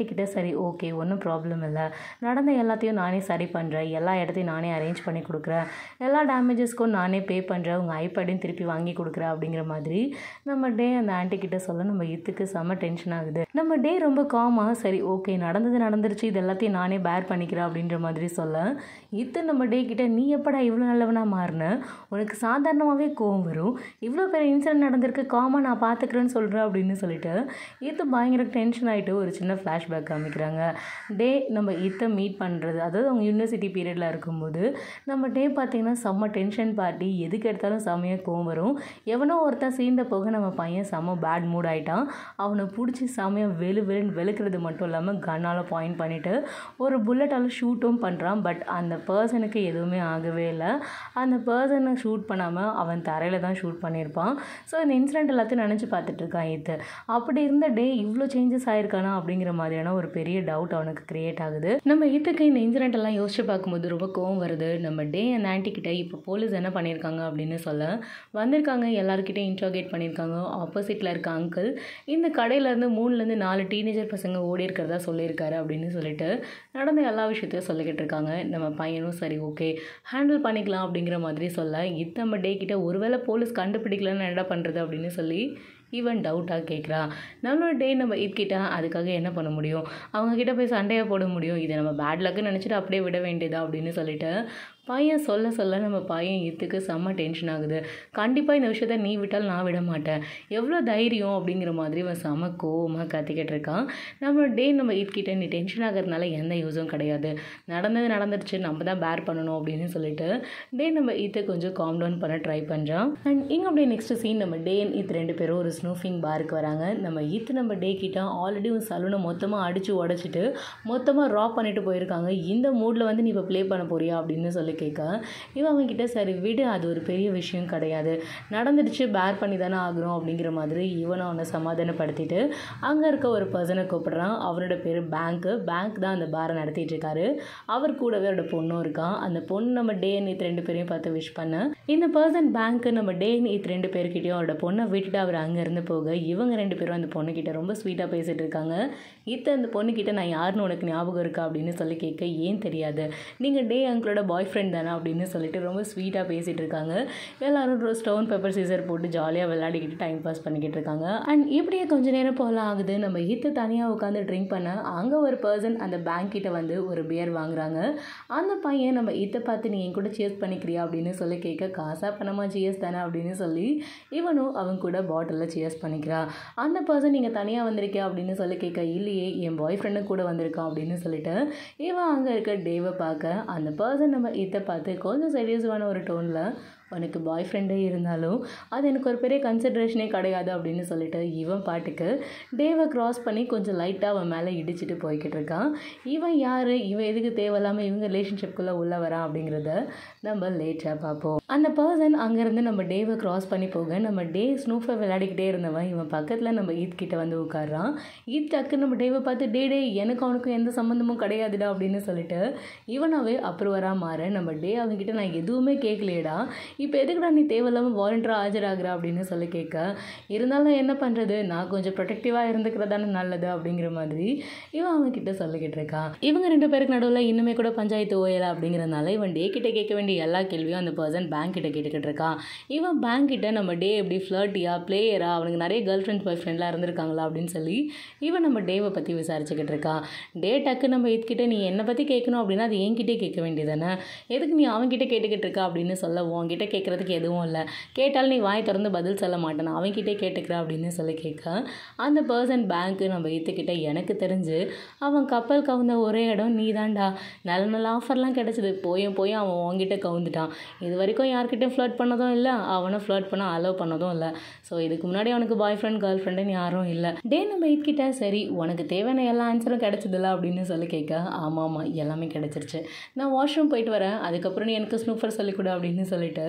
கிட்ட சரி ஓகே ஒன்றும் ப்ராப்ளம் இல்லை நடந்த எல்லாத்தையும் நானே சரி பண்ணுறேன் எல்லா இடத்தையும் நானே அரேஞ்ச் பண்ணி கொடுக்குறேன் எல்லா டேமேஜஸ்க்கும் நானே பே பண்ணுறேன் உங்கள் ஐபேடையும் திருப்பி வாங்கி கொடுக்குறேன் அப்படிங்கிற மாதிரி நம்ம டே அந்த ஆன்ட்டி கிட்ட சொல்ல நம்ம இத்துக்கு செம்ம டென்ஷன் ஆகுது நம்ம டே ரொம்ப காமாக சரி ஓகே நடந்தது நடந்துருச்சு இது எல்லாத்தையும் நானே பேர் பண்ணிக்கிறேன் அப்படின்ற மாதிரி சொல்ல இத்து நம்ம டே கிட்ட நீ எப்படா இவ்வளோ நல்லவனா மாறின உனக்கு சாதாரணமாகவே கோவம் வரும் இவ்வளோ பெரிய இன்சிடென்ட் நடந்திருக்கு காமாக நான் பார்த்துக்கிறேன்னு சொல்கிறேன் அப்படின்னு சொல்லிட்டு இத்து பயங்கர டென்ஷன் ஆகிட்டு ஒரு சின்ன ஃப்ளாஷ்பேக் காமிக்கிறாங்க டே நம்ம இத்தை மீட் பண்ணுறது அதாவது அவங்க யூனிவர்சிட்டி பீரியடில் இருக்கும்போது நம்ம டே பார்த்திங்கன்னா செம்ம டென்ஷன் பார்ட்டி எதுக்கு எடுத்தாலும் செம்மையாக கோவம் வரும் எவனோ ஒருத்தன் சீண்ட போக நம்ம பையன் செம்ம பேட் மூட் ஆகிட்டான் அவனை பிடிச்சி செம்மையாக வெளு வெளுன்னு வெளுக்கிறது மட்டும் இல்லாமல் கண்ணால் பாயிண்ட் பண்ணிவிட்டு ஒரு புல்லட்டால் ஷூட்டும் பண்ணுறான் பட் அந்த பர்சனுக்கு எதுவுமே ஆகவே இல்லை அந்த பர்சனை ஷூட் பண்ணாமல் அவன் தரையில் தான் ஷூட் பண்ணியிருப்பான் ஸோ இந்த இன்சிடென்ட் எல்லாத்தையும் நினச்சி பார்த்துட்டு இருக்கான் இது அப்படி இருந்த டே இவ்வளோ சேஞ்சஸ் ஆயிருக்கானா அப்படிங்கிற மாதிரியான ஒரு பெரிய டவுட் அவனுக்கு கிரியேட் ஆகுது நம்ம இதுக்கு இந்த இன்சிடென்ட் எல்லாம் யோசிச்சு பார்க்கும்போது ரொம்ப கோவம் வருது நம்ம டே அந்த ஆன்ட்டி கிட்ட இப்போ போலீஸ் என்ன பண்ணியிருக்காங்க அப்படின்னு சொல்ல வந்திருக்காங்க எல்லாருக்கிட்டையும் இன்ட்ரோகேட் பண்ணியிருக்காங்க ஆப்போசிட்டில் இருக்க அங்கிள் இந்த கடையிலேருந்து மூணுலேருந்து நாலு டீனேஜர் பசங்க ஓடி இருக்கிறதா சொல்லியிருக்காரு அப்படின்னு சொல்லிட்டு நடந்த எல்லா விஷயத்தையும் சொல்லிக்கிட்டு இருக்காங்க நம்ம பையனும் சரி ஓகே ஹேண்டில் பண்ணிக்கலாம் அப்படிங்கிற மாதிரி சொல்ல இது நம்ம டே கிட்ட ஒருவேளை போலீஸ் கண்டுபிடிக்கலன்னு என்னடா பண்ணுறது அப்படின்னு சொல்லி ஈவன் டவுட்டாக கேட்குறா நம்மளோட டே நம்ம இதுக்கிட்ட அதுக்காக என்ன பண்ண முடியும் அவங்கக்கிட்ட போய் சண்டையை போட முடியும் இதை நம்ம பேட் லக்குன்னு நினச்சிட்டு அப்படியே விட வேண்டியதா அப்படின்னு சொல்லிட்டு பையன் சொல்ல சொல்ல நம்ம பையன் இதுக்கு செம்ம டென்ஷன் ஆகுது கண்டிப்பாக இந்த விஷயத்த நீ விட்டால் நான் விட மாட்டேன் எவ்வளோ தைரியம் அப்படிங்கிற மாதிரி இவன் செம்ம கோவமாக கத்திக்கிட்டு இருக்கான் நம்மளோட டே நம்ம இதுக்கிட்ட நீ டென்ஷன் ஆகிறதுனால எந்த யூஸும் கிடையாது நடந்தது நடந்துருச்சு நம்ம தான் பேர் பண்ணணும் அப்படின்னு சொல்லிட்டு டே நம்ம இத்தை கொஞ்சம் காம் டவுன் பண்ண ட்ரை பண்ணுறான் அண்ட் இங்கே அப்படியே நெக்ஸ்ட் சீன் நம்ம டே அண்ட் இத் ரெண்டு பேரும் ஒரு ஸ்னூஃபிங் பாருக்கு வராங்க நம்ம இத்து நம்ம டே கிட்ட ஆல்ரெடி ஒரு சலூனை மொத்தமாக அடித்து உடச்சிட்டு மொத்தமாக ராப் பண்ணிட்டு போயிருக்காங்க இந்த மூடில் வந்து நீ இப்போ ப்ளே பண்ண போறியா அப்படின்னு சொல்லி கேட்க இவன் அவன்கிட்ட சரி விடு அது ஒரு பெரிய விஷயம் கிடையாது நடந்துடுச்சு பேர் பண்ணி தானே ஆகணும் அப்படிங்கிற மாதிரி இவனை அவனை சமாதானப்படுத்திட்டு அங்கே இருக்க ஒரு பர்சனை கூப்பிடுறான் அவரோட பேர் பேங்க்கு பேங்க் தான் அந்த பாரை நடத்திட்டு இருக்காரு அவர் கூடவே அவரோட பொண்ணும் இருக்கான் அந்த பொண்ணு நம்ம டே நீத் ரெண்டு பேரையும் பார்த்து விஷ் பண்ண இந்த பர்சன் பேங்க்கு நம்ம டே நீத் ரெண்டு பேர்கிட்டயும் அவரோட பொண்ணை விட்டுட்டு அவர் அங்கேருந்து போக இவங்க ரெண்டு பேரும் அந்த பொண்ணுக்கிட்ட ரொம்ப ஸ்வீட்டாக பேசிட்டு இருக்காங்க இத்த அந்த பொண்ணுக்கிட்ட நான் யாருன்னு உனக்கு ஞாபகம் இருக்கா அப்படின்னு சொல்லி கேட்க ஏன் தெரியாது நீங்கள் டே அங்கிளோட பாய் ஃப்ரெண்ட் தானே அப்படின்னு சொல்லிட்டு ரொம்ப ஸ்வீட்டாக பேசிகிட்டு இருக்காங்க எல்லாரும் ஸ்டோன் பேப்பர் சீசர் போட்டு ஜாலியாக விளையாடிக்கிட்டு டைம் பாஸ் பண்ணிக்கிட்டு இருக்காங்க அண்ட் இப்படியே கொஞ்ச நேரம் போல ஆகுது நம்ம ஈத்து தனியாக உட்காந்து ட்ரிங்க் பண்ண அங்கே ஒரு பர்சன் அந்த பேங்க் கிட்ட வந்து ஒரு பியர் வாங்குறாங்க அந்த பையன் நம்ம ஈத்தை பார்த்து நீ என் கூட சேஸ் பண்ணிக்கிறியா அப்படின்னு சொல்லி கேட்க காசா பணமா சியர்ஸ் தானே அப்படின்னு சொல்லி இவனும் அவன் கூட பாட்டிலில் சியர்ஸ் பண்ணிக்கிறா அந்த பர்சன் நீங்கள் தனியாக வந்திருக்கியா அப்படின்னு சொல்லி கேட்க இல்லையே என் பாய் ஃப்ரெண்டு கூட வந்திருக்கான் அப்படின்னு சொல்லிட்டு இவன் அங்கே இருக்க டேவை பார்க்க அந்த பர்சன் நம்ம இத்தை பார்த்து கொஞ்சம் சீரியஸான ஒரு டோனில் உனக்கு பாய் ஃப்ரெண்டே இருந்தாலும் அது எனக்கு ஒரு பெரிய கன்சிட்ரேஷனே கிடையாது அப்படின்னு சொல்லிட்டு இவன் பாட்டுக்கு டேவை க்ராஸ் பண்ணி கொஞ்சம் லைட்டாக அவன் மேலே இடிச்சிட்டு போய்கிட்டு இருக்கான் இவன் யார் இவன் எதுக்கு தேவையில்லாமல் இவங்க ரிலேஷன்ஷிப்குள்ளே உள்ள வரான் அப்படிங்கிறத நம்ம லேட்டாக பார்ப்போம் அந்த பர்சன் அங்கேருந்து நம்ம டேவை க்ராஸ் பண்ணி போக நம்ம டே ஸ்னூஃபை விளையாடிக்கிட்டே இருந்தவன் இவன் பக்கத்தில் நம்ம ஈத் கிட்ட வந்து உட்காடுறான் ஈத் டக்கு நம்ம டேவை பார்த்து டே டே எனக்கு அவனுக்கும் எந்த சம்மந்தமும் கிடையாதுடா அப்படின்னு சொல்லிட்டு இவனாவே அப்ரூவராக மாற நம்ம டே அவன்கிட்ட நான் எதுவுமே கேட்கலையேடா இப்போ எதுக்குடா நீ தேவையில்லாமல் வாலண்டியராக ஆஜராகிற அப்படின்னு சொல்லி கேட்க இருந்தாலும் என்ன பண்ணுறது நான் கொஞ்சம் ப்ரொடெக்டிவாக இருந்துக்கிறதானே நல்லது அப்படிங்கிற மாதிரி இவன் அவன்கிட்ட சொல்லிக்கிட்டு இருக்கான் இவங்க ரெண்டு பேருக்கு நடுவில் இன்னுமே கூட பஞ்சாயத்து ஓயலை அப்படிங்கிறதுனால இவன் டே கிட்ட கேட்க வேண்டிய எல்லா கேள்வியும் அந்த பர்சன் பேங்க் கிட்ட கேட்டுக்கிட்டு இருக்கான் இவன் பேங்க் கிட்ட நம்ம டே எப்படி ஃப்ளர்ட்டியா பிளேயரா அவனுக்கு நிறைய கேர்ள் ஃப்ரெண்ட்ஸ் பாய் ஃப்ரெண்ட்லாம் இருந்திருக்காங்களா அப்படின்னு சொல்லி இவன் நம்ம டேவை பற்றி விசாரிச்சுக்கிட்டு இருக்கான் டே டக்கு நம்ம இதுக்கிட்ட நீ என்னை பற்றி கேட்கணும் அப்படின்னா அது என்கிட்டே கேட்க வேண்டியதானே எதுக்கு நீ அவன்கிட்ட கேட்டுக்கிட்டு இருக்கா அப்படின்னு சொல்ல உன்கிட்ட கேட்குறதுக்கு எதுவும் இல்லை கேட்டாலும் நீ வாய் திறந்து பதில் சொல்ல மாட்டேன் அவன்கிட்டே கேட்டுக்கிற அப்படின்னு சொல்லி கேட்க அந்த பர்சன் பேங்க்கு நம்ம இத்துக்கிட்ட எனக்கு தெரிஞ்சு அவன் கப்பல் கவுந்த ஒரே இடம் நீ தான்டா நல்ல நல்ல ஆஃபர்லாம் கிடச்சிது போயும் போய் அவன் உங்ககிட்ட கவுந்துட்டான் இது வரைக்கும் யார்கிட்டையும் ஃப்ளர்ட் பண்ணதும் இல்லை அவனை ஃப்ளர்ட் பண்ண அலோவ் பண்ணதும் இல்லை ஸோ இதுக்கு முன்னாடி அவனுக்கு பாய் ஃப்ரெண்ட் கேர்ள் ஃப்ரெண்டுன்னு யாரும் இல்லை டே நம்ம இதுக்கிட்ட சரி உனக்கு தேவையான எல்லா ஆன்சரும் கிடச்சதில்ல அப்படின்னு சொல்லி கேட்க ஆமாம் ஆமாம் எல்லாமே கிடச்சிருச்சு நான் வாஷ்ரூம் போயிட்டு வரேன் அதுக்கப்புறம் நீ எனக்கு ஸ்னூஃபர் சொல்லிக் கொடு அப்படின்னு சொல்லிட்டு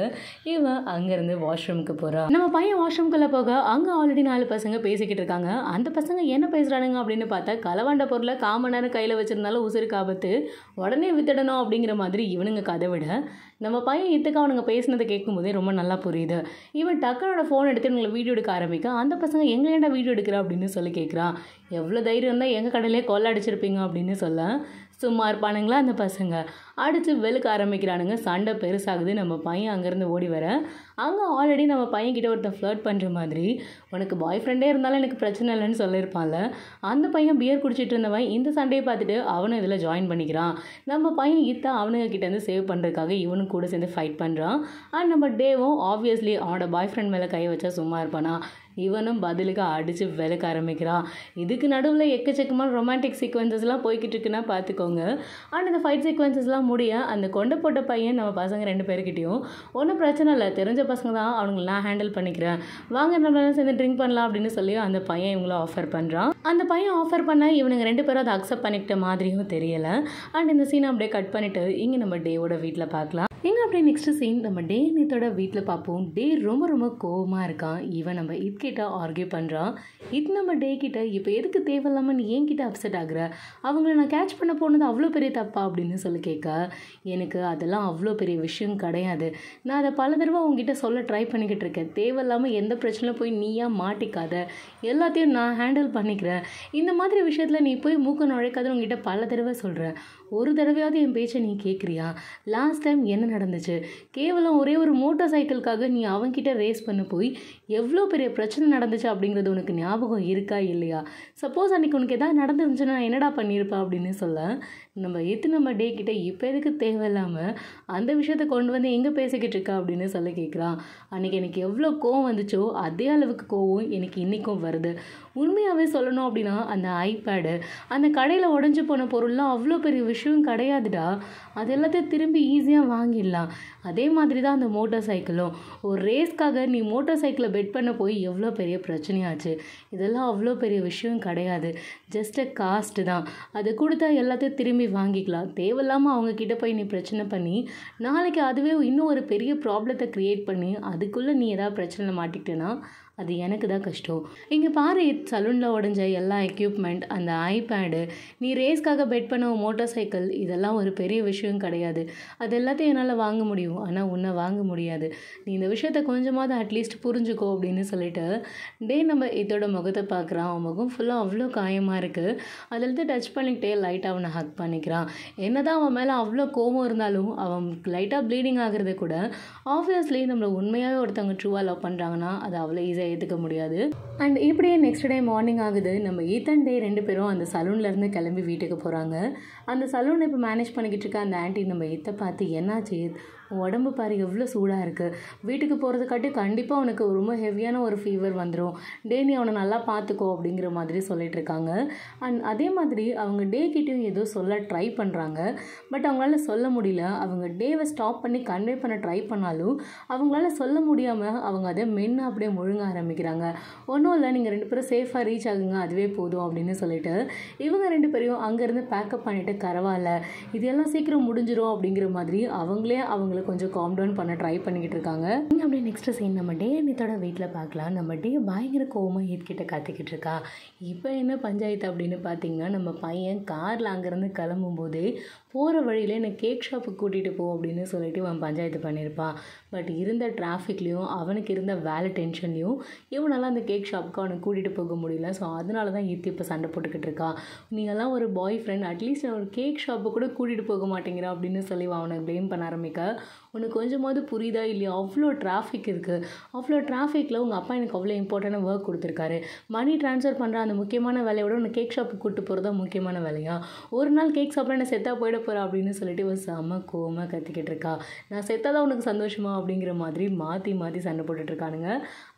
இவன் அங்கேருந்து வாஷ்ரூமுக்கு போகிறான் நம்ம பையன் வாஷ்ரூம்குள்ளே போக அங்கே ஆல்ரெடி நாலு பசங்க பேசிக்கிட்டு இருக்காங்க அந்த பசங்க என்ன பேசுகிறானுங்க அப்படின்னு பார்த்தா களவாண்ட பொருளை காமன் நேரம் கையில் வச்சிருந்தாலும் உசுருக்கு ஆபத்து உடனே வித்துடணும் அப்படிங்கிற மாதிரி இவனுங்க கதை விட நம்ம பையன் இத்துக்கு அவனுங்க பேசினதை கேட்கும்போதே ரொம்ப நல்லா புரியுது இவன் டக்கனோட ஃபோன் எடுத்து இவங்களை வீடியோ எடுக்க ஆரம்பிக்க அந்த பசங்க எங்கே ஏன்டா வீடியோ எடுக்கிற அப்படின்னு சொல்லி கேட்குறான் எவ்வளோ தைரியம் இருந்தால் எங்கள் கடையிலே கொள்ள அடிச்சிருப்பீங்க அப்படின்னு சொல்ல சும்மா இருப்பானுங்களா அந்த பசங்க அடித்து வெளுக்க ஆரம்பிக்கிறானுங்க சண்டை பெருசாகுது நம்ம பையன் அங்கேருந்து ஓடி வர அங்கே ஆல்ரெடி நம்ம பையன்கிட்ட ஒருத்தன் ஃப்ளர்ட் பண்ணுற மாதிரி உனக்கு பாய் ஃப்ரெண்டே இருந்தாலும் எனக்கு பிரச்சனை இல்லைன்னு சொல்லியிருப்பான்ல அந்த பையன் பியர் குடிச்சிட்டு இருந்தவன் இந்த சண்டையை பார்த்துட்டு அவனும் இதில் ஜாயின் பண்ணிக்கிறான் நம்ம பையன் இத்தா அவனுங்க கிட்டேருந்து சேவ் பண்ணுறதுக்காக இவனும் கூட சேர்ந்து ஃபைட் பண்ணுறான் அண்ட் நம்ம டேவும் ஆப்வியஸ்லி அவனோட பாய் ஃப்ரெண்ட் மேலே கை வச்சா சும்மா இருப்பானா இவனும் பதிலுக்கு அடித்து விளக்க ஆரம்பிக்கிறான் இதுக்கு நடுவில் எக்கச்சக்கமான ரொமான்டிக் சீக்வன்சஸ்லாம் போய்கிட்டு இருக்குன்னா பார்த்துக்கோங்க அண்ட் இந்த ஃபைட் சீக்வன்சஸ்லாம் முடிய அந்த கொண்டை போட்ட பையன் நம்ம பசங்க ரெண்டு பேர்கிட்டையும் ஒன்றும் பிரச்சனை இல்லை தெரிஞ்ச பசங்க தான் அவனுங்களை நான் ஹேண்டில் பண்ணிக்கிறேன் வாங்க நம்ம சேர்ந்து ட்ரிங்க் பண்ணலாம் அப்படின்னு சொல்லி அந்த பையன் இவங்கள ஆஃபர் பண்ணுறான் அந்த பையன் ஆஃபர் பண்ண இவனுங்க ரெண்டு பேரும் அதை அக்செப்ட் பண்ணிக்கிட்ட மாதிரியும் தெரியலை அண்ட் இந்த சீனை அப்படியே கட் பண்ணிவிட்டு இங்கே நம்ம டேவோட வீட்டில் பார்க்கலாம் இங்கே அப்படியே நெக்ஸ்ட் சீன் நம்ம டே நேத்தோட வீட்டில் பார்ப்போம் டே ரொம்ப ரொம்ப கோவமாக இருக்கான் இவன் நம்ம இத்கிட்ட ஆர்கியூ பண்ணுறான் இது நம்ம டே கிட்ட இப்போ எதுக்கு தேவையில்லாமல் நீ ஏன் கிட்ட அப்செட் ஆகுற அவங்கள நான் கேட்ச் பண்ண போனது அவ்வளோ பெரிய தப்பா அப்படின்னு சொல்லி கேட்க எனக்கு அதெல்லாம் அவ்வளோ பெரிய விஷயம் கிடையாது நான் அதை பல தடவை உங்ககிட்ட சொல்ல ட்ரை பண்ணிக்கிட்டு இருக்கேன் தேவையில்லாமல் எந்த பிரச்சனையும் போய் நீயா மாட்டிக்காத எல்லாத்தையும் நான் ஹேண்டில் பண்ணிக்கிறேன் இந்த மாதிரி விஷயத்தில் நீ போய் மூக்க நுழைக்காத உங்ககிட்ட பல தடவை சொல்கிறேன் ஒரு தடவையாவது என் பேச்சை நீ கேட்குறியா லாஸ்ட் டைம் என்ன நடந்துச்சு கேவலம் ஒரே ஒரு மோட்டார் சைக்கிளுக்காக நீ அவன்கிட்ட ரேஸ் பண்ண போய் எவ்வளோ பெரிய பிரச்சனை நடந்துச்சு அப்படிங்கிறது உனக்கு ஞாபகம் இருக்கா இல்லையா சப்போஸ் அன்றைக்கி உனக்கு எதாவது நடந்துருந்துச்சுன்னா நான் என்னடா பண்ணியிருப்பா அப்படின்னு சொல்ல நம்ம எது நம்ம டே கிட்ட இப்போ எதுக்கு தேவையில்லாமல் அந்த விஷயத்த கொண்டு வந்து எங்கே பேசிக்கிட்டு இருக்கா அப்படின்னு சொல்லி கேட்குறான் அன்றைக்கி எனக்கு எவ்வளோ கோவம் வந்துச்சோ அதே அளவுக்கு கோவம் எனக்கு இன்றைக்கும் வருது உண்மையாகவே சொல்லணும் அப்படின்னா அந்த ஐபேடு அந்த கடையில் உடஞ்சி போன பொருள்லாம் அவ்வளோ பெரிய விஷயம் கிடையாதுடா அது எல்லாத்தையும் திரும்பி ஈஸியாக வாங்கிடலாம் அதே மாதிரி தான் அந்த மோட்டார் சைக்கிளும் ஒரு ரேஸ்க்காக நீ மோட்டார் சைக்கிளை பெட் பண்ண போய் எவ்வளோ பெரிய பிரச்சனையாச்சு இதெல்லாம் அவ்வளோ பெரிய விஷயம் கிடையாது ஜஸ்ட் அ காஸ்ட்டு தான் அதை கொடுத்தா எல்லாத்தையும் திரும்பி வாங்கிக்கலாம் தேவையில்லாமல் அவங்க கிட்ட போய் நீ பிரச்சனை பண்ணி நாளைக்கு அதுவே இன்னும் ஒரு பெரிய ப்ராப்ளத்தை க்ரியேட் பண்ணி அதுக்குள்ளே நீ ஏதாவது பிரச்சனை மாட்டிக்கிட்டேன்னா அது எனக்கு தான் கஷ்டம் இங்கே பாரு சலூனில் உடஞ்ச எல்லா எக்யூப்மெண்ட் அந்த ஐபேடு நீ ரேஸ்க்காக பெட் பண்ண மோட்டார் சைக்கிள் இதெல்லாம் ஒரு பெரிய விஷயம் கிடையாது அது எல்லாத்தையும் என்னால் வாங்க முடியும் ஆனால் உன்னை வாங்க முடியாது நீ இந்த விஷயத்த கொஞ்சமாவது அட்லீஸ்ட் புரிஞ்சுக்கோ அப்படின்னு சொல்லிட்டு டே நம்ம இதோட முகத்தை பார்க்குறான் அவன் முகம் ஃபுல்லாக அவ்வளோ காயமாக இருக்குது அதில் டச் பண்ணிக்கிட்டே லைட்டாக அவனை ஹக் பண்ணிக்கிறான் என்னதான் அவன் மேலே அவ்வளோ கோபம் இருந்தாலும் அவன் லைட்டாக ப்ளீடிங் ஆகுறத கூட ஆப்வியஸ்லி நம்மளை உண்மையாகவே ஒருத்தவங்க ட்ரூவாக லவ் பண்ணுறாங்கன்னா அது அவ்வளோ ஈஸியாக ஏற்றுக்க முடியாது அண்ட் இப்படியே நெக்ஸ்ட் டே மார்னிங் ஆகுது நம்ம ஈத்தன் டே ரெண்டு பேரும் அந்த சலூன்லேருந்து கிளம்பி வீட்டுக்கு போகிறாங்க அந்த சலூனை இப்போ மேனேஜ் பண்ணிக்கிட்டு இருக்க அந்த ஆன்ட்டி நம்ம இத்தை பார்த்து என்னாச்சு உன் உடம்பு பாரு எவ்வளோ சூடாக இருக்குது வீட்டுக்கு போகிறதுக்காட்டி கண்டிப்பாக உனக்கு ரொம்ப ஹெவியான ஒரு ஃபீவர் வந்துடும் டே நீ அவனை நல்லா பார்த்துக்கோ அப்படிங்கிற மாதிரி சொல்லிட்டு இருக்காங்க அண்ட் அதே மாதிரி அவங்க டே கிட்டேயும் ஏதோ சொல்ல ட்ரை பண்ணுறாங்க பட் அவங்களால சொல்ல முடியல அவங்க டேவை ஸ்டாப் பண்ணி கன்வே பண்ண ட்ரை பண்ணாலும் அவங்களால சொல்ல முடியாமல் அவங்க அதை மென்று அப்படியே முழுங்க ஆரம்பிக்கிறாங்க ஒன்றும் இல்லை நீங்கள் ரெண்டு பேரும் சேஃபாக ரீச் ஆகுங்க அதுவே போதும் அப்படின்னு சொல்லிட்டு இவங்க ரெண்டு பேரையும் அங்கேருந்து பேக்கப் பண்ணிவிட்டு பரவாயில்ல இதெல்லாம் சீக்கிரம் முடிஞ்சிரும் அப்படிங்கிற மாதிரி அவங்களே அவங்கள கொஞ்சம் காம் டவுன் பண்ண ட்ரை பண்ணிக்கிட்டு இருக்காங்க இங்கே அப்படியே நெக்ஸ்ட் சீன் நம்ம டே அனித்தோட வீட்டில் பார்க்கலாம் நம்ம டே பயங்கர கோவமாக ஹிட்கிட்ட கத்திக்கிட்டு இருக்கா இப்போ என்ன பஞ்சாயத்து அப்படின்னு பார்த்தீங்கன்னா நம்ம பையன் காரில் அங்கேருந்து கிளம்பும்போது போகிற வழியில என்னை கேக் ஷாப்புக்கு கூட்டிகிட்டு போ அப்படின்னு சொல்லிட்டு அவன் பஞ்சாயத்து பண்ணியிருப்பான் பட் இருந்த டிராஃபிக்லேயும் அவனுக்கு இருந்த வேலை டென்ஷன்லையும் இவனால அந்த கேக் ஷாப்புக்கு அவனுக்கு கூட்டிகிட்டு போக முடியல ஸோ அதனால தான் ஈர்த்தி இப்போ சண்டை போட்டுக்கிட்டு இருக்கா நீங்கள்லாம் ஒரு பாய் ஃப்ரெண்ட் அட்லீஸ்ட் ஒரு கேக் ஷாப்பை கூட கூட்டிகிட்டு போக மாட்டேங்கிற அப்படின்னு சொல்லி அவனை ப்ளேம் பண்ண ஆரம்பிக்க உனக்கு கொஞ்சமாவது புரியுதா இல்லையா அவ்வளோ டிராஃபிக் இருக்குது அவ்வளோ டிராஃபிக்கில் உங்கள் அப்பா எனக்கு அவ்வளோ இம்பார்ட்டண்டான ஒர்க் கொடுத்துருக்காரு மணி ட்ரான்ஸ்ஃபர் பண்ணுற அந்த முக்கியமான வேலையை விட உன்னை கேக் ஷாப்புக்கு கூப்பிட்டு போகிறது தான் முக்கியமான வேலையா ஒரு நாள் கேக் ஷாப்பில் என்ன செத்தாக போயிட போகிறா அப்படின்னு சொல்லிட்டு இவன் செம்ம கோவமாக கத்திக்கிட்டு இருக்கா நான் செத்தாதான் உனக்கு சந்தோஷமா அப்படிங்கிற மாதிரி மாற்றி மாற்றி சண்டை போட்டுட்டு இருக்கானுங்க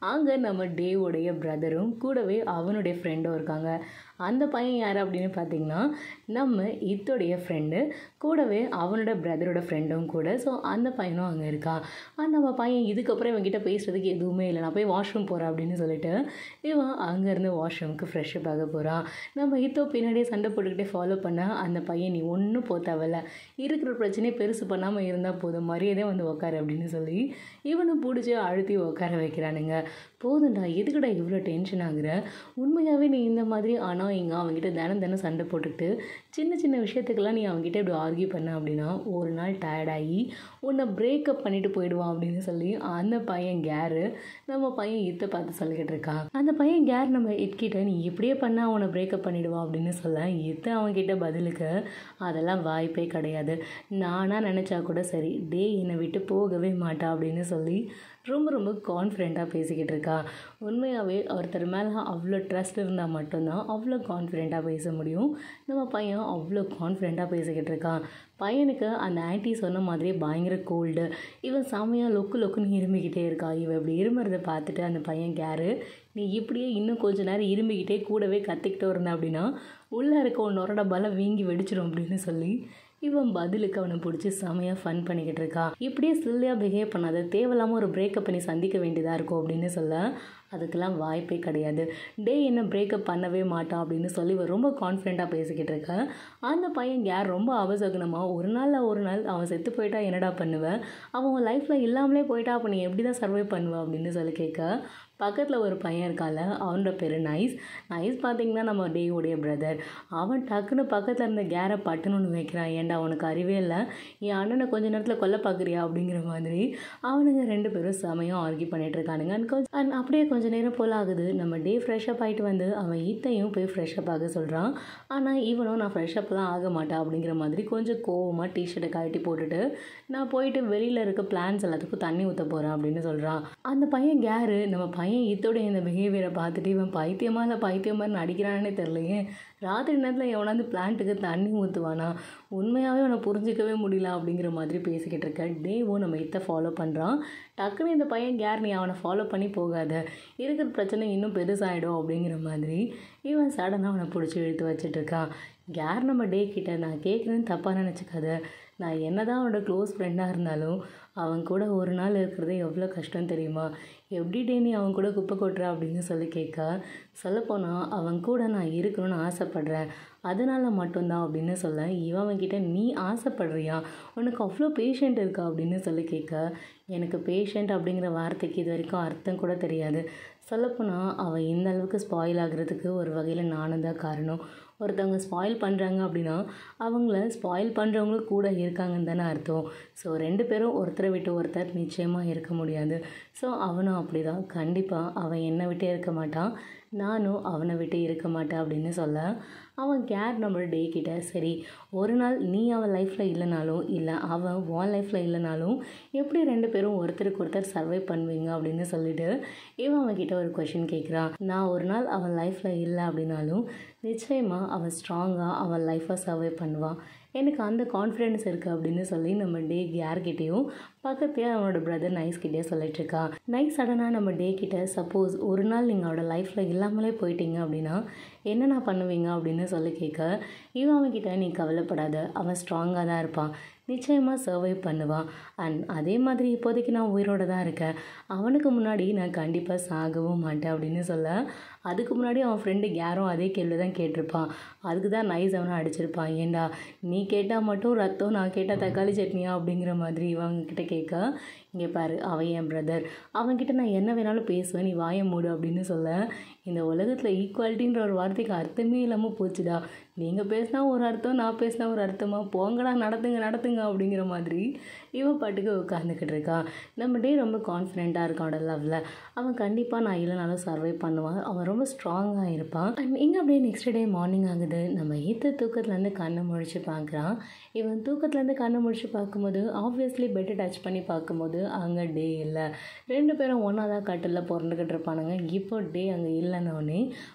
அங்கே நம்ம டேவோடைய பிரதரும் கூடவே அவனுடைய ஃப்ரெண்டும் இருக்காங்க அந்த பையன் யார் அப்படின்னு பார்த்தீங்கன்னா நம்ம இத்தோடைய ஃப்ரெண்டு கூடவே அவனோட பிரதரோட ஃப்ரெண்டும் கூட ஸோ அந்த பையனும் அங்கே இருக்கான் ஆ, நம்ம பையன் இதுக்கப்புறம் இவன்கிட்ட பேசுகிறதுக்கு எதுவுமே இல்லை நான் போய் வாஷ்ரூம் போகிறேன் அப்படின்னு சொல்லிட்டு இவன் அங்கேருந்து வாஷ்ரூமுக்கு ஃப்ரெஷ்அப் ஆக போகிறான் நம்ம இத்தோ பின்னாடியே சண்டை போட்டுக்கிட்டே ஃபாலோ பண்ண அந்த பையன் நீ ஒன்றும் போ தேவையில்ல இருக்கிற பிரச்சனையை பெருசு பண்ணாமல் இருந்தால் போதும் மரியாதை வந்து உட்காரு அப்படின்னு சொல்லி இவனை பிடிச்சி அழுத்தி உட்கார வைக்கிறானுங்க போதும்டா எதுக்குடா இவ்வளோ டென்ஷன் ஆகுற உண்மையாகவே நீ இந்த மாதிரி ஆனால் இங்கே அவங்ககிட்ட தினம் தினம் சண்டை போட்டுக்கிட்டு சின்ன சின்ன விஷயத்துக்கெல்லாம் நீ அவங்ககிட்ட இப்படி ஆர்கியூ பண்ண அப்படின்னா ஒரு நாள் டயர்டாகி உன்னை பிரேக்கப் பண்ணிட்டு போயிடுவான் அப்படின்னு சொல்லி அந்த பையன் கேரு நம்ம பையன் இத்தை பார்த்து சொல்லிக்கிட்டு இருக்கான் அந்த பையன் கேர் நம்ம இட்கிட்ட நீ இப்படியே பண்ணால் அவனை பிரேக்கப் பண்ணிடுவான் அப்படின்னு சொல்ல இத்தை அவன்கிட்ட பதிலுக்கு அதெல்லாம் வாய்ப்பே கிடையாது நானாக நினச்சா கூட சரி டே என்னை விட்டு போகவே மாட்டா அப்படின்னு சொல்லி ரொம்ப ரொம்ப கான்ஃபிடெண்ட்டாக பேசிக்கிட்டு இருக்கா உண்மையாகவே ஒருத்தர் மேலே அவ்வளோ ட்ரஸ்ட் இருந்தால் மட்டும்தான் அவ்வளோ கான்ஃபிடெண்ட்டாக பேச முடியும் நம்ம பையன் அவ்வளோ கான்ஃபிடெண்ட்டாக பேசிக்கிட்டு இருக்கான் பையனுக்கு அந்த ஆன்ட்டி சொன்ன மாதிரியே பயங்கர கோல்டு இவன் செமையாக லொக்கு லொக்குன்னு இருமிக்கிட்டே இருக்கா இவன் இப்படி இருமுறதை பார்த்துட்டு அந்த பையன் கேரு நீ இப்படியே இன்னும் கொஞ்ச நேரம் இருமிக்கிட்டே கூடவே கத்திக்கிட்டே இருந்த அப்படின்னா உள்ளே இருக்க உன்னோட பலம் வீங்கி வெடிச்சிடும் அப்படின்னு சொல்லி இவன் பதிலுக்கு அவனை பிடிச்சி செமையாக ஃபன் பண்ணிக்கிட்டு இருக்கான் இப்படியே சில்லியாக பிஹேவ் பண்ணாத தேவையில்லாமல் ஒரு பிரேக்கப் பண்ணி சந்திக்க வேண்டியதாக இருக்கும் அப்படின்னு சொல்ல அதுக்கெல்லாம் வாய்ப்பே கிடையாது டே என்ன பிரேக்கப் பண்ணவே மாட்டான் அப்படின்னு சொல்லி இவன் ரொம்ப கான்ஃபிடெண்ட்டாக பேசிக்கிட்டு இருக்க அந்த பையன் யார் ரொம்ப அவசகுணமாக ஒரு நாள் ஒரு நாள் அவன் செத்து போயிட்டா என்னடா பண்ணுவேன் அவன் லைஃப்பில் இல்லாமலே போயிட்டா அப்போ நீ எப்படி தான் சர்வை பண்ணுவ அப்படின்னு சொல்லி கேட்க பக்கத்தில் ஒரு பையன் இருக்கால அவனோட பேர் நைஸ் நைஸ் பார்த்தீங்கன்னா நம்ம டேவுடைய பிரதர் அவன் டக்குன்னு பக்கத்தில் இருந்த கேரை பட்டுன்னு ஒன்று வைக்கிறான் ஏன்டா அவனுக்கு அறிவே இல்லை என் அண்ணனை கொஞ்ச நேரத்தில் கொல்ல பார்க்குறியா அப்படிங்கிற மாதிரி அவனுங்க ரெண்டு பேரும் செமையாக ஆர்கி பண்ணிட்டு இருக்கானுங்க அண்ட் கொஞ்சம் அண்ட் அப்படியே கொஞ்ச நேரம் போல் ஆகுது நம்ம டே ஃப்ரெஷ்அப் ஆகிட்டு வந்து அவன் ஈத்தையும் போய் ஃப்ரெஷ்அப் ஆக சொல்கிறான் ஆனால் இவனும் நான் ஃப்ரெஷ்அப்லாம் ஆக மாட்டேன் அப்படிங்கிற மாதிரி கொஞ்சம் கோவமாக டிஷர்ட்டை கழட்டி போட்டுட்டு நான் போயிட்டு வெளியில் இருக்க பிளான்ஸ் எல்லாத்துக்கும் தண்ணி ஊற்ற போகிறேன் அப்படின்னு சொல்கிறான் அந்த பையன் கேரு நம்ம பையன் இதோட இந்த பிஹேவியரை பார்த்துட்டு இவன் பைத்தியமா இல்லை பைத்தியமா நடிக்கிறானே தெரியலையே ராத்திரி நேரத்தில் எவனாவது பிளான்ட்டுக்கு தண்ணி ஊற்றுவானா உண்மையாகவே அவனை புரிஞ்சிக்கவே முடியல அப்படிங்கிற மாதிரி பேசிக்கிட்டு இருக்க டேவும் நம்ம இத்தை ஃபாலோ பண்ணுறான் டக்குன்னு இந்த பையன் கேர் நீ அவனை ஃபாலோ பண்ணி போகாத இருக்கிற பிரச்சனை இன்னும் பெருசாகிடும் அப்படிங்கிற மாதிரி இவன் சடனாக அவனை பிடிச்சி இழுத்து வச்சிட்டு இருக்கான் கேர் நம்ம டே கிட்ட நான் கேட்குறேன்னு தப்பாக நினச்சிக்காத நான் என்னதான் அவனோட க்ளோஸ் ஃப்ரெண்டாக இருந்தாலும் அவன் கூட ஒரு நாள் இருக்கிறது எவ்வளோ கஷ்டம் தெரியுமா எப்படி டே நீ அவன் கூட குப்பை கொட்டுற அப்படின்னு சொல்லி கேட்க சொல்லப்போனால் அவன் கூட நான் இருக்கணும்னு ஆசைப்பட்றேன் அதனால மட்டும்தான் அப்படின்னு சொல்ல இவன் அவன்கிட்ட நீ ஆசைப்படுறியா உனக்கு அவ்வளோ பேஷண்ட் இருக்கா அப்படின்னு சொல்லி கேட்க எனக்கு பேஷண்ட் அப்படிங்கிற வார்த்தைக்கு இது வரைக்கும் அர்த்தம் கூட தெரியாது சொல்லப்போனால் அவள் இந்த அளவுக்கு ஸ்பாயில் ஆகுறதுக்கு ஒரு வகையில் நானும் தான் காரணம் ஒருத்தவங்க ஸ்பாயில் பண்ணுறாங்க அப்படின்னா அவங்கள ஸ்பாயில் பண்ணுறவங்களும் கூட இருக்காங்கன்னு தானே அர்த்தம் ஸோ ரெண்டு பேரும் ஒருத்தரை விட்டு ஒருத்தர் நிச்சயமாக இருக்க முடியாது ஸோ அவனும் அப்படி தான் கண்டிப்பாக அவன் என்னை விட்டே இருக்க மாட்டான் நானும் அவனை விட்டு இருக்க மாட்டேன் அப்படின்னு சொல்ல அவன் கேர் நம்மளோட டே கிட்ட சரி ஒரு நாள் நீ அவன் லைஃப்பில் இல்லைனாலும் இல்லை அவன் உன் லைஃப்பில் இல்லைனாலும் எப்படி ரெண்டு பேரும் ஒருத்தருக்கு ஒருத்தர் சர்வை பண்ணுவீங்க அப்படின்னு சொல்லிட்டு இவன் அவன்கிட்ட ஒரு கொஷின் கேட்குறான் நான் ஒரு நாள் அவன் லைஃப்பில் இல்லை அப்படின்னாலும் நிச்சயமாக அவன் ஸ்ட்ராங்காக அவன் லைஃப்பை சர்வை பண்ணுவான் எனக்கு அந்த கான்ஃபிடென்ஸ் இருக்குது அப்படின்னு சொல்லி நம்ம டே யார்கிட்டேயும் பக்கத்தையே அவனோட பிரதர் நைஸ் கிட்டே சொல்லிட்டு இருக்கா நைஸ் சடனாக நம்ம டே கிட்ட சப்போஸ் ஒரு நாள் நீங்கள் அவனோட லைஃப்பில் இல்லாமலே போயிட்டீங்க அப்படின்னா என்னென்ன பண்ணுவீங்க அப்படின்னு சொல்லி கேட்க இவன் அவன்கிட்ட நீ கவலைப்படாத அவன் ஸ்ட்ராங்காக தான் இருப்பான் நிச்சயமாக சர்வை பண்ணுவான் அண்ட் அதே மாதிரி இப்போதைக்கு நான் உயிரோட தான் இருக்கேன் அவனுக்கு முன்னாடி நான் கண்டிப்பாக சாகவும் மாட்டேன் அப்படின்னு சொல்ல அதுக்கு முன்னாடி அவன் ஃப்ரெண்டு யாரும் அதே கேள்வி தான் கேட்டிருப்பான் அதுக்கு தான் நைஸ் அவனை அடிச்சிருப்பான் ஏண்டா நீ கேட்டால் மட்டும் ரத்தம் நான் கேட்டால் தக்காளி சட்னியா அப்படிங்கிற மாதிரி இவங்கக்கிட்ட கேட்க இங்கே பாரு அவன் என் பிரதர் அவன்கிட்ட நான் என்ன வேணாலும் பேசுவேன் நீ வாயை மூடு அப்படின்னு சொல்ல இந்த உலகத்தில் ஈக்குவாலிட்டின்ற ஒரு வார்த்தைக்கு அர்த்தமே இல்லாமல் போச்சுடா நீங்கள் பேசினா ஒரு அர்த்தம் நான் பேசினா ஒரு அர்த்தமா போங்கடா நடத்துங்க நடத்துங்க அப்படிங்கிற மாதிரி இவன் பாட்டுக்கு உட்காந்துக்கிட்டு இருக்கான் நம்ம டே ரொம்ப கான்ஃபிடென்ட்டாக இருக்கான் அவனோட லவ்வில் அவன் கண்டிப்பாக நான் இல்லைனாலும் சர்வை பண்ணுவான் அவன் ரொம்ப ஸ்ட்ராங்காக இருப்பான் அண்ட் இங்கே அப்படியே நெக்ஸ்ட் டே மார்னிங் ஆகுது நம்ம ஈத்த தூக்கத்துலேருந்து கண்ணை முழிச்சு பார்க்குறான் இவன் தூக்கத்துலேருந்து கண்ணை முழிச்சு பார்க்கும்போது ஆப்வியஸ்லி பெட்டை டச் பண்ணி பார்க்கும்போது அங்கே டே இல்லை ரெண்டு பேரும் ஒன்றா தான் கட்டில் பிறந்துக்கிட்டு இருப்பானுங்க இப்போ டே அங்கே இல்லைன்னொடனே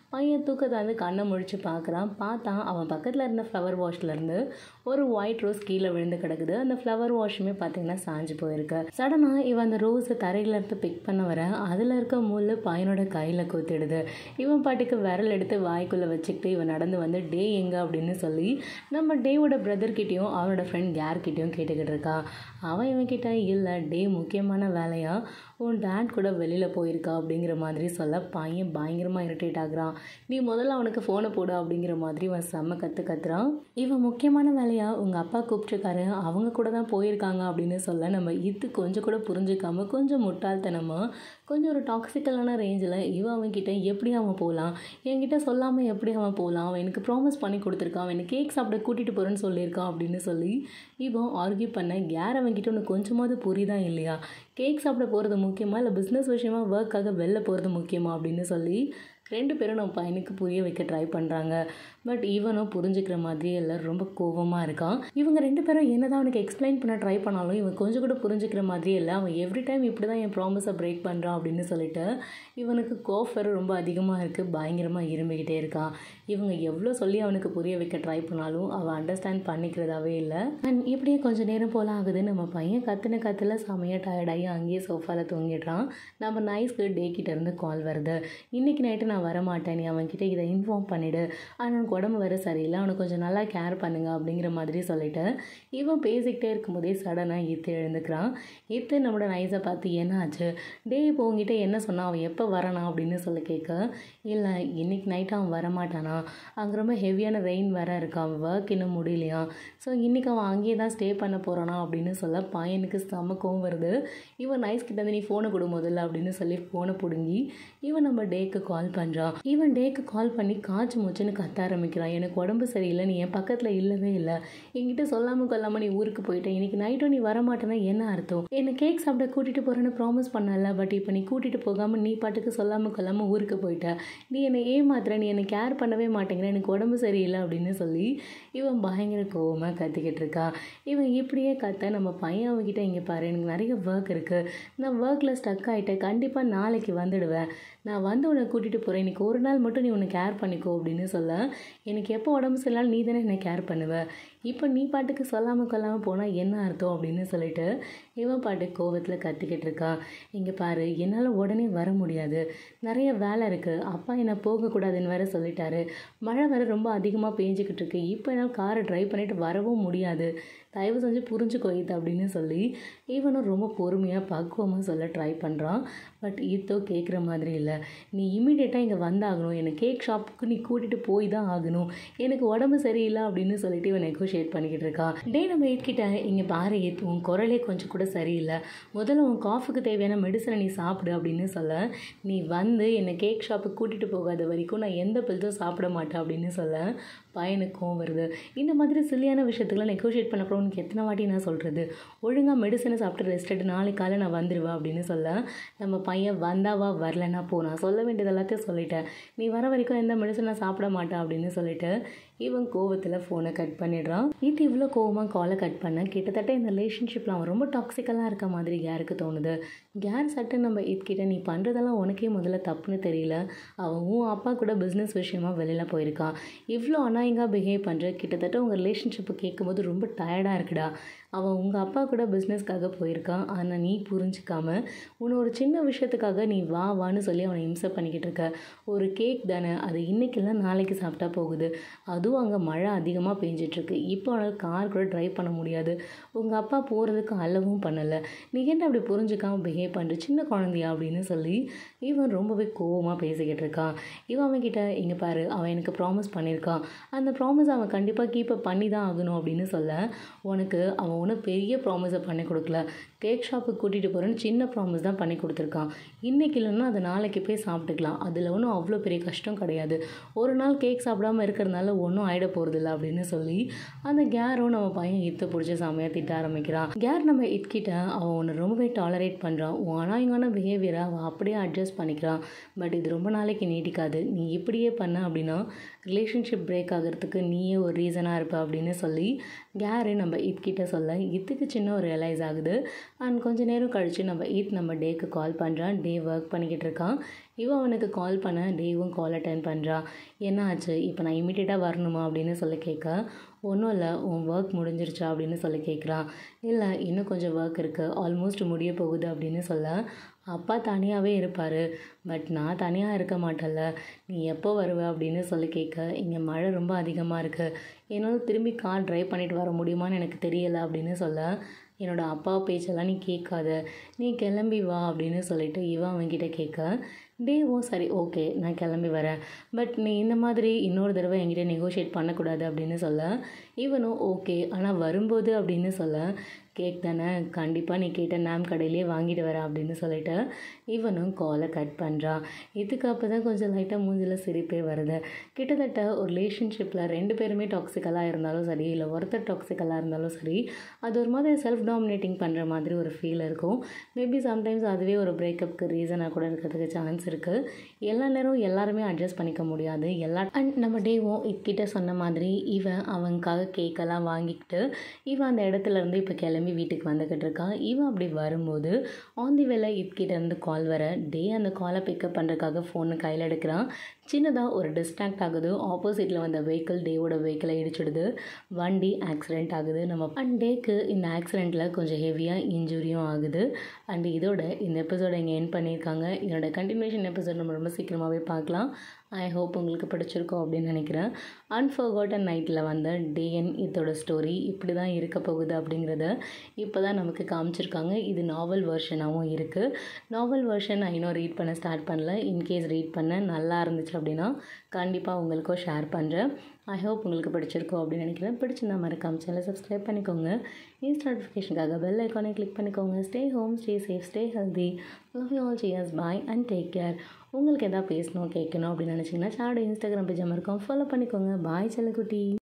பையன் தூக்கத்தை வந்து கண்ணை முழிச்சு பார்க்குறான் பார்த்தா அவன் பக்கத்தில் இருந்த ஃப்ளவர் வாஷ்லேருந்து ஒரு ஒயிட் ரோஸ் கீழே விழுந்து கிடக்குது அந்த ஃப்ளவர் வாஷுமே பார்த்தீங்கன்னா சாஞ்சு போயிருக்கு சடனாக இவன் அந்த ரோஸை தரையில இருந்து பிக் பண்ண வர அதில் இருக்க முள் பையனோட கையில் குத்திடுது இவன் பாட்டுக்கு விரல் எடுத்து வாய்க்குள்ளே வச்சுக்கிட்டு இவன் நடந்து வந்து டே எங்கே அப்படின்னு சொல்லி நம்ம டேவோட பிரதர்கிட்டையும் அவனோட ஃப்ரெண்ட் கேர்கிட்டையும் கேட்டுக்கிட்டு இருக்கான் அவன் இவன் கிட்ட இல்லை டே முக்கியமான வேலையா உன் டேட் கூட வெளியில் போயிருக்கா அப்படிங்கிற மாதிரி சொல்ல பையன் பயங்கரமாக இரிட்டேட் ஆகுறான் நீ முதல்ல அவனுக்கு ஃபோனை போடு அப்படிங்கிற மாதிரி இவன் செம்ம கற்று கத்துறான் இவன் முக்கியமான வேலையா உங்கள் அப்பா கூப்பிட்டுருக்காரு அவங்க கூட தான் போயிருக்காங்க அப்படின்னு சொல்ல நம்ம இது கொஞ்சம் கூட புரிஞ்சுக்காம கொஞ்சம் முட்டாள்தனமாக கொஞ்சம் ஒரு டாக்ஸிக்கலான ரேஞ்சில் இவன் அவன்கிட்ட எப்படி அவன் போகலாம் என்கிட்ட சொல்லாமல் எப்படி அவன் போகலாம் அவன் எனக்கு ப்ராமிஸ் பண்ணி கொடுத்துருக்கான் அவன் எனக்கு கேக் சாப்பிட கூட்டிகிட்டு போகிறேன்னு சொல்லியிருக்கான் அப்படின்னு சொல்லி இவன் ஆர்கியூ பண்ண யார் அவன்கிட்ட உனக்கு கொஞ்சமாவது புரியுதா இல்லையா கேக் சாப்பிட போகிறது முக்கியமா இல்லை பிஸ்னஸ் விஷயமா ஒர்க்காக வெளில போகிறது முக்கியமா அப்படின்னு சொல்லி ரெண்டு பேரும் நம்ம பையனுக்கு புரிய வைக்க ட்ரை பண்ணுறாங்க பட் இவனும் புரிஞ்சுக்கிற மாதிரியே இல்லை ரொம்ப கோபமாக இருக்கான் இவங்க ரெண்டு பேரும் என்னதான் அவனுக்கு எக்ஸ்பிளைன் பண்ண ட்ரை பண்ணாலும் இவன் கொஞ்சம் கூட புரிஞ்சுக்கிற மாதிரியே இல்லை அவன் எவ்ரி டைம் இப்படி தான் என் ப்ராமிஸை பிரேக் பண்ணுறான் அப்படின்னு சொல்லிட்டு இவனுக்கு கோஃபர் ரொம்ப அதிகமாக இருக்குது பயங்கரமாக இரும்பிக்கிட்டே இருக்கான் இவங்க எவ்வளோ சொல்லி அவனுக்கு புரிய வைக்க ட்ரை பண்ணாலும் அவன் அண்டர்ஸ்டாண்ட் பண்ணிக்கிறதாவே இல்லை அண்ட் இப்படியே கொஞ்சம் நேரம் போல ஆகுது நம்ம பையன் கத்துன கத்துல செமையாக டயர்டாகி அங்கேயே சோஃபாவில் தூங்கிடுறான் நம்ம நைஸ்க்கு டே கிட்ட இருந்து கால் வருது இன்னைக்கு நைட்டு நான் வரமாட்டேன் நீ அவன்கிட்ட இதை இன்ஃபார்ம் பண்ணிவிடு அவனுக்கு உடம்பு வேறு சரியில்லை அவனுக்கு கொஞ்சம் நல்லா கேர் பண்ணுங்க அப்படிங்கிற மாதிரி சொல்லிட்டு இவன் பேசிக்கிட்டே இருக்கும்போதே சடனாக ஈத்து எழுந்துக்கிறான் ஈத்து நம்மளோட நைஸை பார்த்து என்ன ஆச்சு டே இப்போ உங்ககிட்ட என்ன சொன்னான் அவன் எப்போ வரானா அப்படின்னு சொல்லி கேட்க இல்லை இன்னைக்கு நைட்டு அவன் வரமாட்டானா அங்கே ரொம்ப ஹெவியான ரெயின் வேற இருக்கா அவன் ஒர்க் இன்னும் முடியலையா ஸோ இன்னைக்கு அவன் அங்கேயே தான் ஸ்டே பண்ண போகிறானா அப்படின்னு சொல்ல பையனுக்கு செம்ம கோவம் வருது இவன் நைஸ் கிட்ட இருந்து நீ ஃபோனை கொடு முதல்ல அப்படின்னு சொல்லி ஃபோனை பிடுங்கி இவன் நம்ம டேக்கு கால் பண்ணுறான் இவன் டேக்கு கால் பண்ணி காய்ச்சி மூச்சுன்னு கத்த ஆரம்பிக்கிறான் எனக்கு உடம்பு சரியில்லை நீ என் பக்கத்தில் இல்லவே இல்லை என்கிட்ட சொல்லாமல் கொல்லாமல் நீ ஊருக்கு போயிட்ட இன்னைக்கு நைட்டும் நீ வரமாட்டேன்னா என்ன அர்த்தம் என்னை கேக் சாப்பிட கூட்டிகிட்டு போகிறேன்னு ப்ராமிஸ் பண்ணல பட் இப்போ நீ கூட்டிகிட்டு போகாமல் நீ பாட்டுக்கு சொல்லாமல் கொல்லாமல் ஊருக்கு போயிட்ட நீ என்னை ஏமாத்துற நீ என்னை கேர் பண்ணவே மாட்டேங்கிற எனக்கு உடம்பு சரியில்லை அப்படின்னு சொல்லி இவன் பயங்கர கோவமாக கத்திக்கிட்டு இருக்கா இவன் இப்படியே கத்த நம்ம பையன் அவன்கிட்ட இங்கே பாரு எனக்கு நிறைய ஒர்க் இருக்குது நான் ஒர்க்கில் ஸ்டக் ஆகிட்டேன் கண்டிப்பாக நாளைக்கு வந்துடுவேன் நான் வந்து உன்னை கூட்டிகிட்டு போகிறேன் இன்னைக்கு ஒரு நாள் மட்டும் நீ உன்னை கேர் பண்ணிக்கோ அப்படின்னு சொல்ல எனக்கு எப்போ உடம்பு சரியில்லைனாலும் நீ தானே என்னை கேர் பண்ணுவ இப்போ நீ பாட்டுக்கு சொல்லாமல் கொல்லாமல் போனால் என்ன அர்த்தம் அப்படின்னு சொல்லிட்டு இவன் பாட்டு கோவத்தில் கத்திக்கிட்டு இருக்கான் இங்கே பாரு என்னால் உடனே வர முடியாது நிறைய வேலை இருக்குது அப்பா என்னை போகக்கூடாதுன்னு வேற சொல்லிட்டாரு மழை வேற ரொம்ப அதிகமாக பேஞ்சிக்கிட்டு இருக்கு இப்போ என்னால் காரை ட்ரைவ் பண்ணிட்டு வரவும் முடியாது தயவு செஞ்சு புரிஞ்சுக்கோ இது அப்படின்னு சொல்லி இவனும் ரொம்ப பொறுமையாக பக்குவமாக சொல்ல ட்ரை பண்ணுறான் பட் ஈத்தோ கேட்குற மாதிரி இல்லை நீ இமீடியட்டாக இங்கே வந்தாகணும் என்னை கேக் ஷாப்புக்கு நீ கூட்டிகிட்டு போய் தான் ஆகணும் எனக்கு உடம்பு சரியில்லை அப்படின்னு சொல்லிட்டு இவன் நெகோஷியேட் பண்ணிக்கிட்டு இருக்கான் டே நம்ம ஈத்கிட்ட இங்கே பாரு ஈத் உன் குரலே கொஞ்சம் கூட சரியில்லை முதல்ல உன் காஃபுக்கு தேவையான மெடிசனை நீ சாப்பிடு அப்படின்னு சொல்ல நீ வந்து என்னை கேக் ஷாப்புக்கு கூட்டிகிட்டு போகாத வரைக்கும் நான் எந்த பில்ஸும் சாப்பிட மாட்டேன் அப்படின்னு சொல்ல பையனுக்கும் வருது இந்த மாதிரி சில்லியான விஷயத்துக்குலாம் நெகோஷியேட் பண்ண அப்புறம் உனக்கு எத்தனை வாட்டி நான் சொல்கிறது ஒழுங்காக மெடிசனை சாப்பிட்டு ரெஸ்ட் எடுத்து நாளைக்கு காலை நான் வந்துடுவேன் அப்படின்னு சொல்ல நம்ம பையன் வந்தாவா வரலன்னா போ நான் சொல்ல வேண்டியது எல்லாத்தையும் சொல்லிட்டேன் நீ வர வரைக்கும் எந்த மெடிசனை சாப்பிட மாட்டேன் அப்படின்னு சொல்லிட்டு இவன் கோவத்தில் ஃபோனை கட் பண்ணிடுறான் இது இவ்வளோ கோவமாக காலை கட் பண்ண கிட்டத்தட்ட இந்த ரிலேஷன்ஷிப்பில் அவன் ரொம்ப டாக்ஸிக்கலாக இருக்க மாதிரி கேருக்கு தோணுது கேர் சட்டு நம்ம இதுக்கிட்ட நீ பண்ணுறதெல்லாம் உனக்கே முதல்ல தப்புன்னு தெரியல அவன் உன் அப்பா கூட பிஸ்னஸ் விஷயமா வெளியில் போயிருக்கான் இவ்வளோ அநாயங்காக பிஹேவ் பண்ணுற கிட்டத்தட்ட உங்கள் ரிலேஷன்ஷிப்பை கேட்கும்போது ரொம்ப டயர்டாக இருக்குடா அவன் உங்கள் அப்பா கூட பிஸ்னஸ்க்காக போயிருக்கான் ஆனால் நீ புரிஞ்சுக்காம உன்னை ஒரு சின்ன விஷயத்துக்காக நீ வா வான்னு சொல்லி அவனை இம்சை பண்ணிக்கிட்டு இருக்க ஒரு கேக் தானே அது இன்னைக்கு இல்லை நாளைக்கு சாப்பிட்டா போகுது அதுவும் அங்கே மழை அதிகமாக பெஞ்சிட்ருக்கு இப்போ அவனால் கார் கூட ட்ரைவ் பண்ண முடியாது உங்கள் அப்பா போகிறதுக்கு அளவும் பண்ணலை நீ என்ன அப்படி புரிஞ்சுக்காம பிஹேவ் பண்ணுற சின்ன குழந்தையா அப்படின்னு சொல்லி இவன் ரொம்பவே கோவமாக பேசிக்கிட்டு இருக்கான் இவன் அவன்கிட்ட இங்கே பாரு அவன் எனக்கு ப்ராமிஸ் பண்ணியிருக்கான் அந்த ப்ராமிஸ் அவன் கண்டிப்பாக கீப்பப் பண்ணி தான் ஆகணும் அப்படின்னு சொல்ல உனக்கு அவன் ஒன்றும் பெரிய ப்ராமிஸை பண்ணி கொடுக்கல கேக் ஷாப்புக்கு கூட்டிகிட்டு போகிறேன்னு சின்ன ப்ராமிஸ் தான் பண்ணி கொடுத்துருக்கான் இன்றைக்கி இல்லைன்னா அது நாளைக்கு போய் சாப்பிட்டுக்கலாம் அதில் ஒன்றும் அவ்வளோ பெரிய கஷ்டம் கிடையாது ஒரு நாள் கேக் சாப்பிடாம இருக்கிறதுனால ஒன்றும் ஆகிட போகிறதில்ல அப்படின்னு சொல்லி அந்த கேரும் நம்ம பையன் இத்த பிடிச்ச செமையாக திட்ட ஆரம்பிக்கிறான் கேர் நம்ம இட்கிட்ட அவன் ஒன்று ரொம்பவே டாலரேட் பண்ணுறான் உன் அனாயங்கான பிஹேவியரை அவன் அப்படியே அட்ஜஸ்ட் பண்ணிக்கிறான் பட் இது ரொம்ப நாளைக்கு நீட்டிக்காது நீ இப்படியே பண்ண அப்படின்னா ரிலேஷன்ஷிப் பிரேக் ஆகிறதுக்கு நீயே ஒரு ரீசனாக இருப்ப அப்படின்னு சொல்லி கேரு நம்ம இத்கிட்ட சொல்ல இத்துக்கு சின்ன ஒரு ரியலைஸ் ஆகுது அண்ட் கொஞ்ச நேரம் கழித்து நம்ம ஈத் நம்ம டேக்கு கால் பண்ணுறான் டே ஒர்க் பண்ணிக்கிட்டு இருக்கான் இவன் அவனுக்கு கால் பண்ண டேவும் கால் அட்டன் பண்ணுறா என்ன ஆச்சு இப்போ நான் இமீடியட்டாக வரணுமா அப்படின்னு சொல்லி கேட்க ஒன்றும் இல்லை உன் ஒர்க் முடிஞ்சிருச்சா அப்படின்னு சொல்லி கேட்குறான் இல்லை இன்னும் கொஞ்சம் ஒர்க் இருக்குது ஆல்மோஸ்ட் முடிய போகுது அப்படின்னு சொல்ல அப்பா தனியாகவே இருப்பார் பட் நான் தனியாக இருக்க மாட்டேன்ல நீ எப்போ வருவ அப்படின்னு சொல்லி கேட்க இங்கே மழை ரொம்ப அதிகமாக இருக்குது என்னால் திரும்பி கார் ட்ரைவ் பண்ணிட்டு வர முடியுமான்னு எனக்கு தெரியலை அப்படின்னு சொல்ல என்னோடய அப்பா பேச்செல்லாம் நீ கேட்காத நீ கிளம்பி வா அப்படின்னு சொல்லிட்டு இவன் அவன்கிட்ட கேட்க டேவும் சரி ஓகே நான் கிளம்பி வரேன் பட் நீ இந்த மாதிரி இன்னொரு தடவை என்கிட்ட நெகோஷியேட் பண்ணக்கூடாது அப்படின்னு சொல்ல இவனும் ஓகே ஆனால் வரும்போது அப்படின்னு சொல்ல கேக் தானே கண்டிப்பாக நீ கேட்ட நேம் கடையிலே வாங்கிட்டு வரேன் அப்படின்னு சொல்லிட்டு இவனும் காலை கட் பண்ணுறான் இதுக்கு அப்போ தான் கொஞ்சம் லைட்டாக மூஞ்சில் சிரிப்பே வருது கிட்டத்தட்ட ஒரு ரிலேஷன்ஷிப்பில் ரெண்டு பேருமே டாக்ஸிக்கலாக இருந்தாலும் சரி இல்லை ஒருத்தர் டாக்ஸிக்கலாக இருந்தாலும் சரி அது ஒரு மாதிரி செல்ஃப் டாமினேட்டிங் பண்ணுற மாதிரி ஒரு ஃபீல் இருக்கும் மேபி சம்டைம்ஸ் அதுவே ஒரு பிரேக்கப்புக்கு ரீசனாக கூட இருக்கிறதுக்கு சான்ஸ் இருக்குது எல்லா நேரம் எல்லாருமே அட்ஜஸ்ட் பண்ணிக்க முடியாது எல்லா அண்ட் நம்ம டேவும் இக்கிட்ட சொன்ன மாதிரி இவன் அவனுக்காக கேக்கெல்லாம் வாங்கிக்கிட்டு இவன் அந்த இடத்துல இருந்து இப்போ கிளம்பி வீட்டுக்கு வந்துக்கிட்டு இருக்கான் இவன் அப்படி வரும்போது ஆன் தி வேலை இட்கிட்ட இருந்து கால் வர டே அந்த காலை பிக்கப் பண்ணுறதுக்காக ஃபோனை கையில் எடுக்கிறான் சின்னதாக ஒரு டிஸ்ட்ராக்ட் ஆகுது ஆப்போசிட்டில் வந்த வெஹிக்கிள் டேவோட வெஹிக்கிளை இடிச்சிடுது வண்டி ஆக்சிடெண்ட் ஆகுது நம்ம அண்ட் டேக்கு இந்த ஆக்சிடெண்ட்டில் கொஞ்சம் ஹெவியாக இன்ஜுரியும் ஆகுது அண்ட் இதோட இந்த எபிசோட இங்கே என் பண்ணியிருக்காங்க இதோட கண்டினியூஷன் எபிசோட் நம்ம ரொம்ப சீக்கிரமாகவே பார்க்கலாம் ஐ ஹோப் உங்களுக்கு பிடிச்சிருக்கோம் அப்படின்னு நினைக்கிறேன் அன்ஃபர்காட்டன் நைட்டில் வந்த டேஎன் இதோட ஸ்டோரி இப்படி தான் இருக்க போகுது அப்படிங்கிறத இப்போ தான் நமக்கு காமிச்சிருக்காங்க இது நாவல் வெர்ஷனாகவும் இருக்குது நாவல் வெர்ஷன் நான் இன்னும் ரீட் பண்ண ஸ்டார்ட் பண்ணல இன்கேஸ் ரீட் பண்ண நல்லா இருந்துச்சு அப்படின்னா கண்டிப்பாக உங்களுக்கும் ஷேர் பண்ணுறேன் ஐ ஹோப் உங்களுக்கு பிடிச்சிருக்கோம் அப்படின்னு நினைக்கிறேன் பிடிச்சிருந்தா மறக்காம சேனலை சப்ஸ்கிரைப் பண்ணிக்கோங்க இன்ஸ்டா நோட்டிஃபிகேஷனுக்காக பெல் ஐக்கானை கிளிக் பண்ணிக்கோங்க stay home stay safe stay healthy love you all cheers bye and take care உங்களுக்கு எதாவது பேசணும் கேட்கணும் அப்படின்னு நினச்சிங்கன்னா சேனோட இன்ஸ்டாகிராம் பேஜ் இருக்கும் ஃபாலோ பண்ணிக்கோங்க பாய் செல்லக்குட்டி